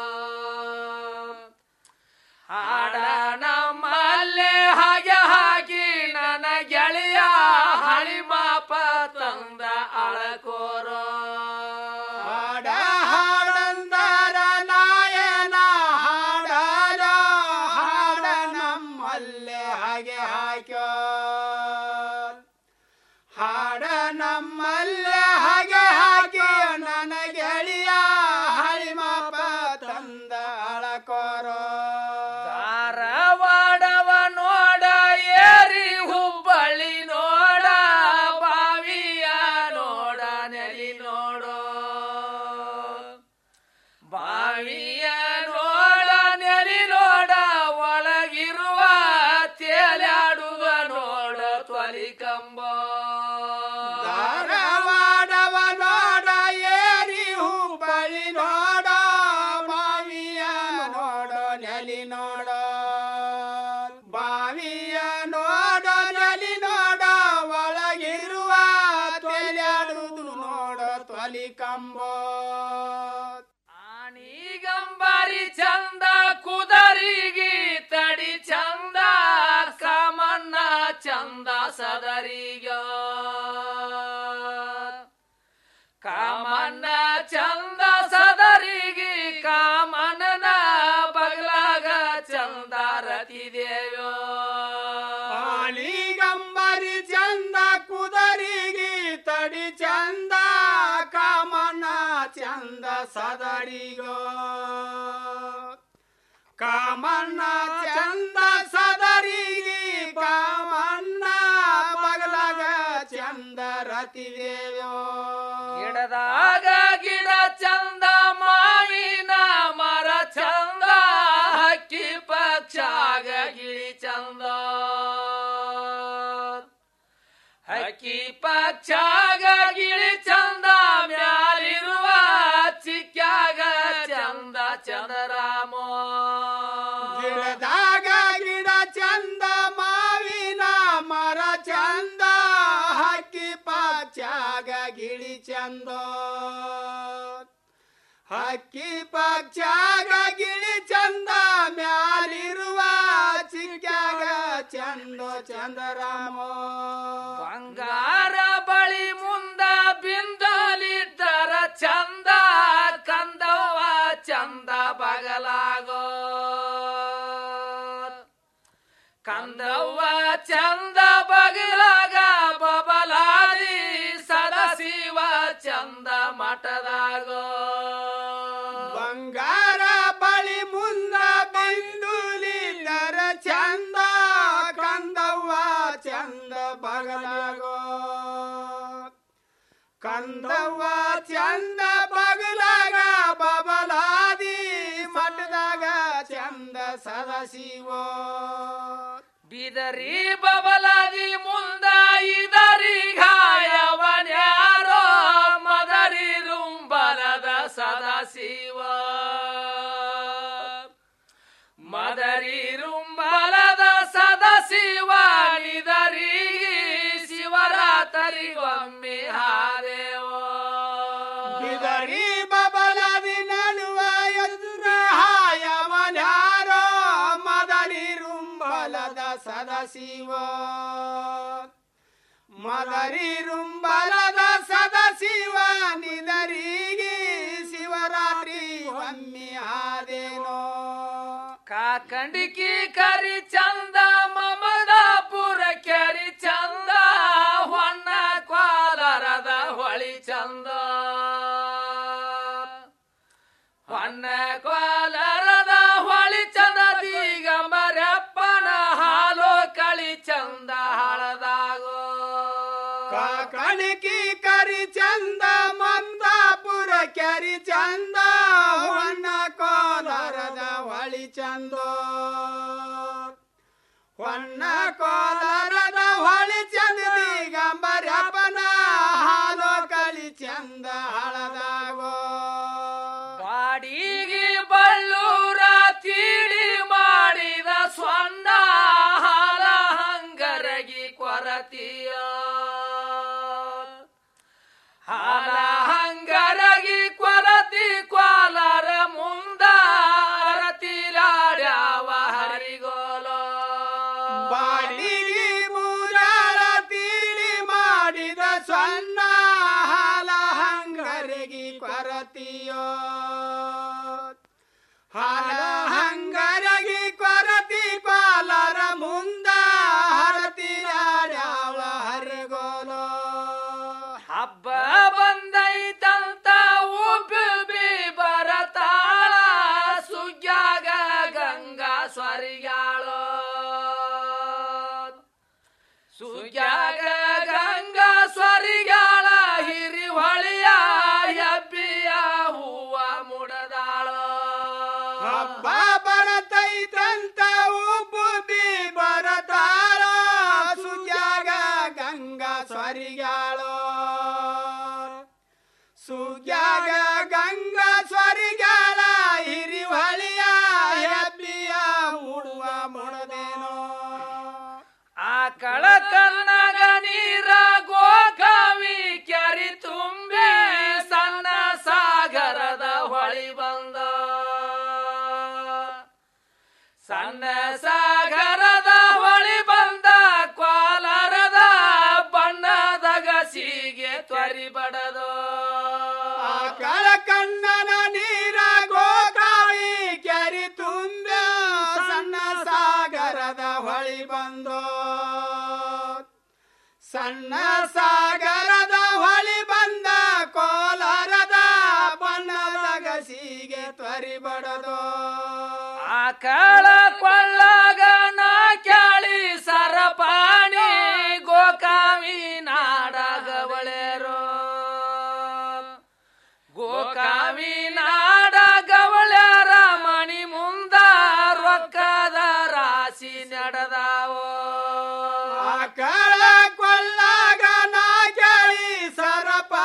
ಹಾಡ ನಮ್ಮಲ್ಲೇ ಹಾಗೆ ಹಾಕಿ ನನ್ನ ಗೆಳೆಯ ಹಳಿ ಮಾಪ ತಂದ ಅಳಕೋರೋ ಹಾಡ ಹಾಡಂದರ ನಾಯನ ಹಾಡಲ ಹಾಡ ನಮ್ಮಲ್ಲೇ ಹಾಗೆ ಹಾಕ್ಯೋ ಹಾಡ ನಮ್ಮಲ್ಲೇ ಹಾಗೆ ಹಾಕಿ ನನ್ನ ಗೆಳೆಯ ಹಳಿಮಾಪ ತಂದ ಅಳಕೋರೋ ಧಾರವಾಡವ ನೋಡ ಏರಿ ಹುಬ್ಬಳ್ಳಿ ನೋಡ ಬಾವಿಯ ನೋಡ ನೆಲಿ ನೋಡೋ ಬಾವಿಯ ನೋಡ ನೆಲಿ ನೋಡ ಒಳಗಿರುವ ತೇಲಾಡುವ ನೋಡ ತ್ವಲಿ ಕಂಬ ಧಾರವಾಡವ ನೋಡ ಏರಿ ಹುಬ್ಬಳ್ಳಿ ನೋಡ ಬಾವಿಯ ನೋಡ ನೆಲಿ ನೋಡ ಬಾವಿಯ ನೋಡ ನೆಲಿ ನೋಡ ಒಳಗಿರುವ ತೊಲೆಯಾಡುವುದು ನೋಡ ತೊಲಿ ಕಂಬೋ ಗಂಬಾರಿ ಚಂದ ಕುದರಿಗೆ ತಡಿ ಚಂದ ಕಾಮಣ್ಣ ಚಂದ ಸದರಿಗ ಕಾಮಣ್ಣ ಚಂದ ಸದರಿಗೆ ಕಾಮಣ್ಣನ ಬಗ್ಲಾಗ ಚಂದ ರತಿ ದೇವ್ಯೋ ಗಂಬರಿ ಚಂದ ಕುದರಿಗೆ ತಡಿ ಚಂದ ಕಾ ಚಂದ ಸದರಿಗೋ ಕಾಮಣ್ಣ ಚಂದ ಸದರಿಗೆ ಕಾಮಣ್ಣ ಬಗಲಾಗ ಚಂದ ರತಿದೇವೋ ಗಿಡದಾಗ ಗಿಡ ಚಂದ ಮಾವಿನ ಮರ ಚಂದ ಹಕ್ಕಿ ಪಕ್ಷಾಗ ಗಿಳಿ ಚಂದ ಹಕ್ಕಿ ಪಕ್ಷಾಗ ಗಿಳಿ ಚಂದ ಮ್ಯಾಲಿರುವ ಚಿಕ್ಕ್ಯಾಗ ಚಂದ ಚಂದರಾಮ ಗಿಡದಾಗ ಗಿಡ ಚಂದ ಮಾವಿನ ಮರ ಚಂದ ಹಕ್ಕಿ ಪಕ್ಷಾಗ ಗಿಳಿ ಚಂದ ಹಕ್ಕಿ ಪಕ್ಷಾಗ ಗಿಳಿ ಚಂದ ಮ್ಯಾಲಿರುವ ಚಿಕ್ಕ್ಯಾಗ ಚಂದ ಚಂದರಾಮ ಬಂಗಾರ ಬಳಿ ಮುಂದ ಬಿಂದಲಿದ್ದರ ಚಂದ ಕಂದವ್ವ ಚಂದ ಬಗಲಾಗೋ ಕಂದವ್ವ ಚಂದ ಬಗಲಾಗ ಬಬಲಾದಿ ಸದಶಿವ ಚಂದ ಮಠದಾಗೋ ಬಂಗಾರ ಬಳಿ ಮುಂದ ಬಿಂದುಲಿದ್ದರ ಚಂದ ಕಂದವ್ವ ಚಂದ ಬಗಲಾಗೋ ಕಂದವ್ವ ಚಂದ ಬಗಲಾಗ ಬಬಲಾದಿ ಮಠದಾಗ ಚಂದ ಸದಶಿವೋ ಬಿದರಿ ಬಬಲಾದಿ ಮುಂದ ಇದರಿ ಗಾಯವನ್ಯಾರೋ ಮದರಿ ರುಂಬಲದ ಸದಾಶಿವ ಮದರಿ ರುಂಬಲದ ಸದಾಶಿವ ನಿದರಿ ಶಿವರಾತ್ರಿಗೊಮ್ಮೆ ಹಾದೇವ ಬಿದರಿ ಬಬಲಾದಿ ನಡುವ ಎದುರ ಹಾಯವನ್ಯಾರೋ ಮದರಿ ರುಂಬಲದ ಸದಶಿವ ಮದರಿ ರುಂಬಲದ ಸದಶಿವ ನಿದರಿಗೆ ಶಿವರಾತ್ರಿ ಒಮ್ಮೆ ಆದೇನೋ ಕಾಕಂಡಿಕಿ ಕರಿ ಚಂದ ಮಮದಾಪುರ ಕೆರಿ ಚಂದ ಹೊನ್ನ ಕ್ವಾಲರದ ಹೊಳಿ ಚಂದ ಹೊನ್ನ ಕ್ವಾಲರದ ಹೊಳಿ ಚಂದ ದಿಗಂಬರಪ್ಪನ ಹಾಲು ಕಳಿ ಚಂದ ಹಳದಾಗೋ ಕಣಿಕಿ ಕರಿ ಚಂದ ಮಂದಾಪುರ ಕೆರಿ ಚಂದ ಹೊನ್ನ ಕೋಲಾರದ ಹೊಳಿ ಚಂದ ಹೊನ್ನ ಕೋಲಾರದ ಹೊಳಿ ಚಂದ ದಿಗಂಬರಪ್ಪನ ಹಾಲು ಕಳಿ ಚಂದ ಹಳದಾಗೋ ಬಾಡಿಗೆ ಬಳ್ಳೂರ ತೀಡಿ ಮಾಡಿದ ಸ್ವನ್ನ ಹಾಲ ಹಂಗರಗಿ ಕೊರತಿಯ ಹಾಲ ಹಂಗರಗಿ ಕೊರತಿ ಕ್ವಾಲರ ಮುಂದ ಅರತಿಲಾಡ್ಯಾವ ಹರಿಗೋಲೋ ಬಾಡಿಗೆ ಮೂರಾಳ ತೀಳಿ ಮಾಡಿದ ಸಣ್ಣ ಹಾಲ ಹಂಗರಿಗೆ ಕೊರತಿಯೋ ಹಾಲ ಹಂಗರಗಿ ಕೊರತಿ ಪಾಲರ ಮುಂದ ಹರತಿಯಾಡ್ಯಾವ ಹರಿಗೋಲೋ ಹಬ್ಬ ಬಂದೈತಂತ ಉಬ್ಬಿ ಬರತಾಳ ಸುಗ್ಯಾಗ ಗಂಗಾ ಸ್ವರಿಗಾಳೋ ಸುಗ್ಯಾಗ ಗಂಗಾ ಸ್ವರಿಗಾಳ ಹಿರಿ ಹೊಳಿಯ ಹೆಬ್ಬಿಯ ಹೂವ ಮುಡದಾಳೋ ಹಬ್ಬ ಬರತೈತಂತ ಉಬ್ಬಿ ಬರತಾಳ ಸುಗ್ಯಾಗ ಗಂಗಾ ಸ್ವರಿಗಾಳೋ ಸುಗ್ಯಾಗ ಗಂಗಾ ಸ್ವರಿಗಾಳ ಹಿರಿ ಹೊಳಿಯ ಹೆಬ್ಬಿಯ ಮುಡುವ ಮುಡದೇನೋ ಆಕಳ ಕಣ್ಣಗ ನೀರ ಗೋಕಾವಿ ಕೆರಿ ತುಂಬಿ ಸಣ್ಣ ಸಾಗರದ ಹೊಳಿ ಬಂದ ಸಣ್ಣ ಸಾಗರದ ಹೊಳಿ ಬಂದ ಕ್ವಾಲರದ ಬಣ್ಣದ ಗಸಿಗೆ ತ್ವರಿ ಬಡದು ಆಕಳ ಕಣ್ಣನ ನೀರ ಗೋಕಾವಿ ಕೆರಿ ತುಂಬ ಸಣ್ಣ ಸಾಗರದ ಹೊಳಿ ಬಂದೋ ಸಣ್ಣ ಸಾಗರದ ಹೊಳಿ ಬಂದ ಕೋಲಾರದ ತ್ವರಿ ಬಡದು ಆ ಕಾಳ ಕೊಳ್ಳಗ ನಾ ಕ್ಯಾಳಿ ಸರಪಾಣಿ ಗೋಕಾವಿ ನಾಡಗವಳೆರೋ ಗೋಕಾವಿ ನಾಡಗವಳ್ಯಾರ ಮಣಿ ಮುಂದ ರೊಕ್ಕದ ರಾಶಿ ನಡೆದಾವೋ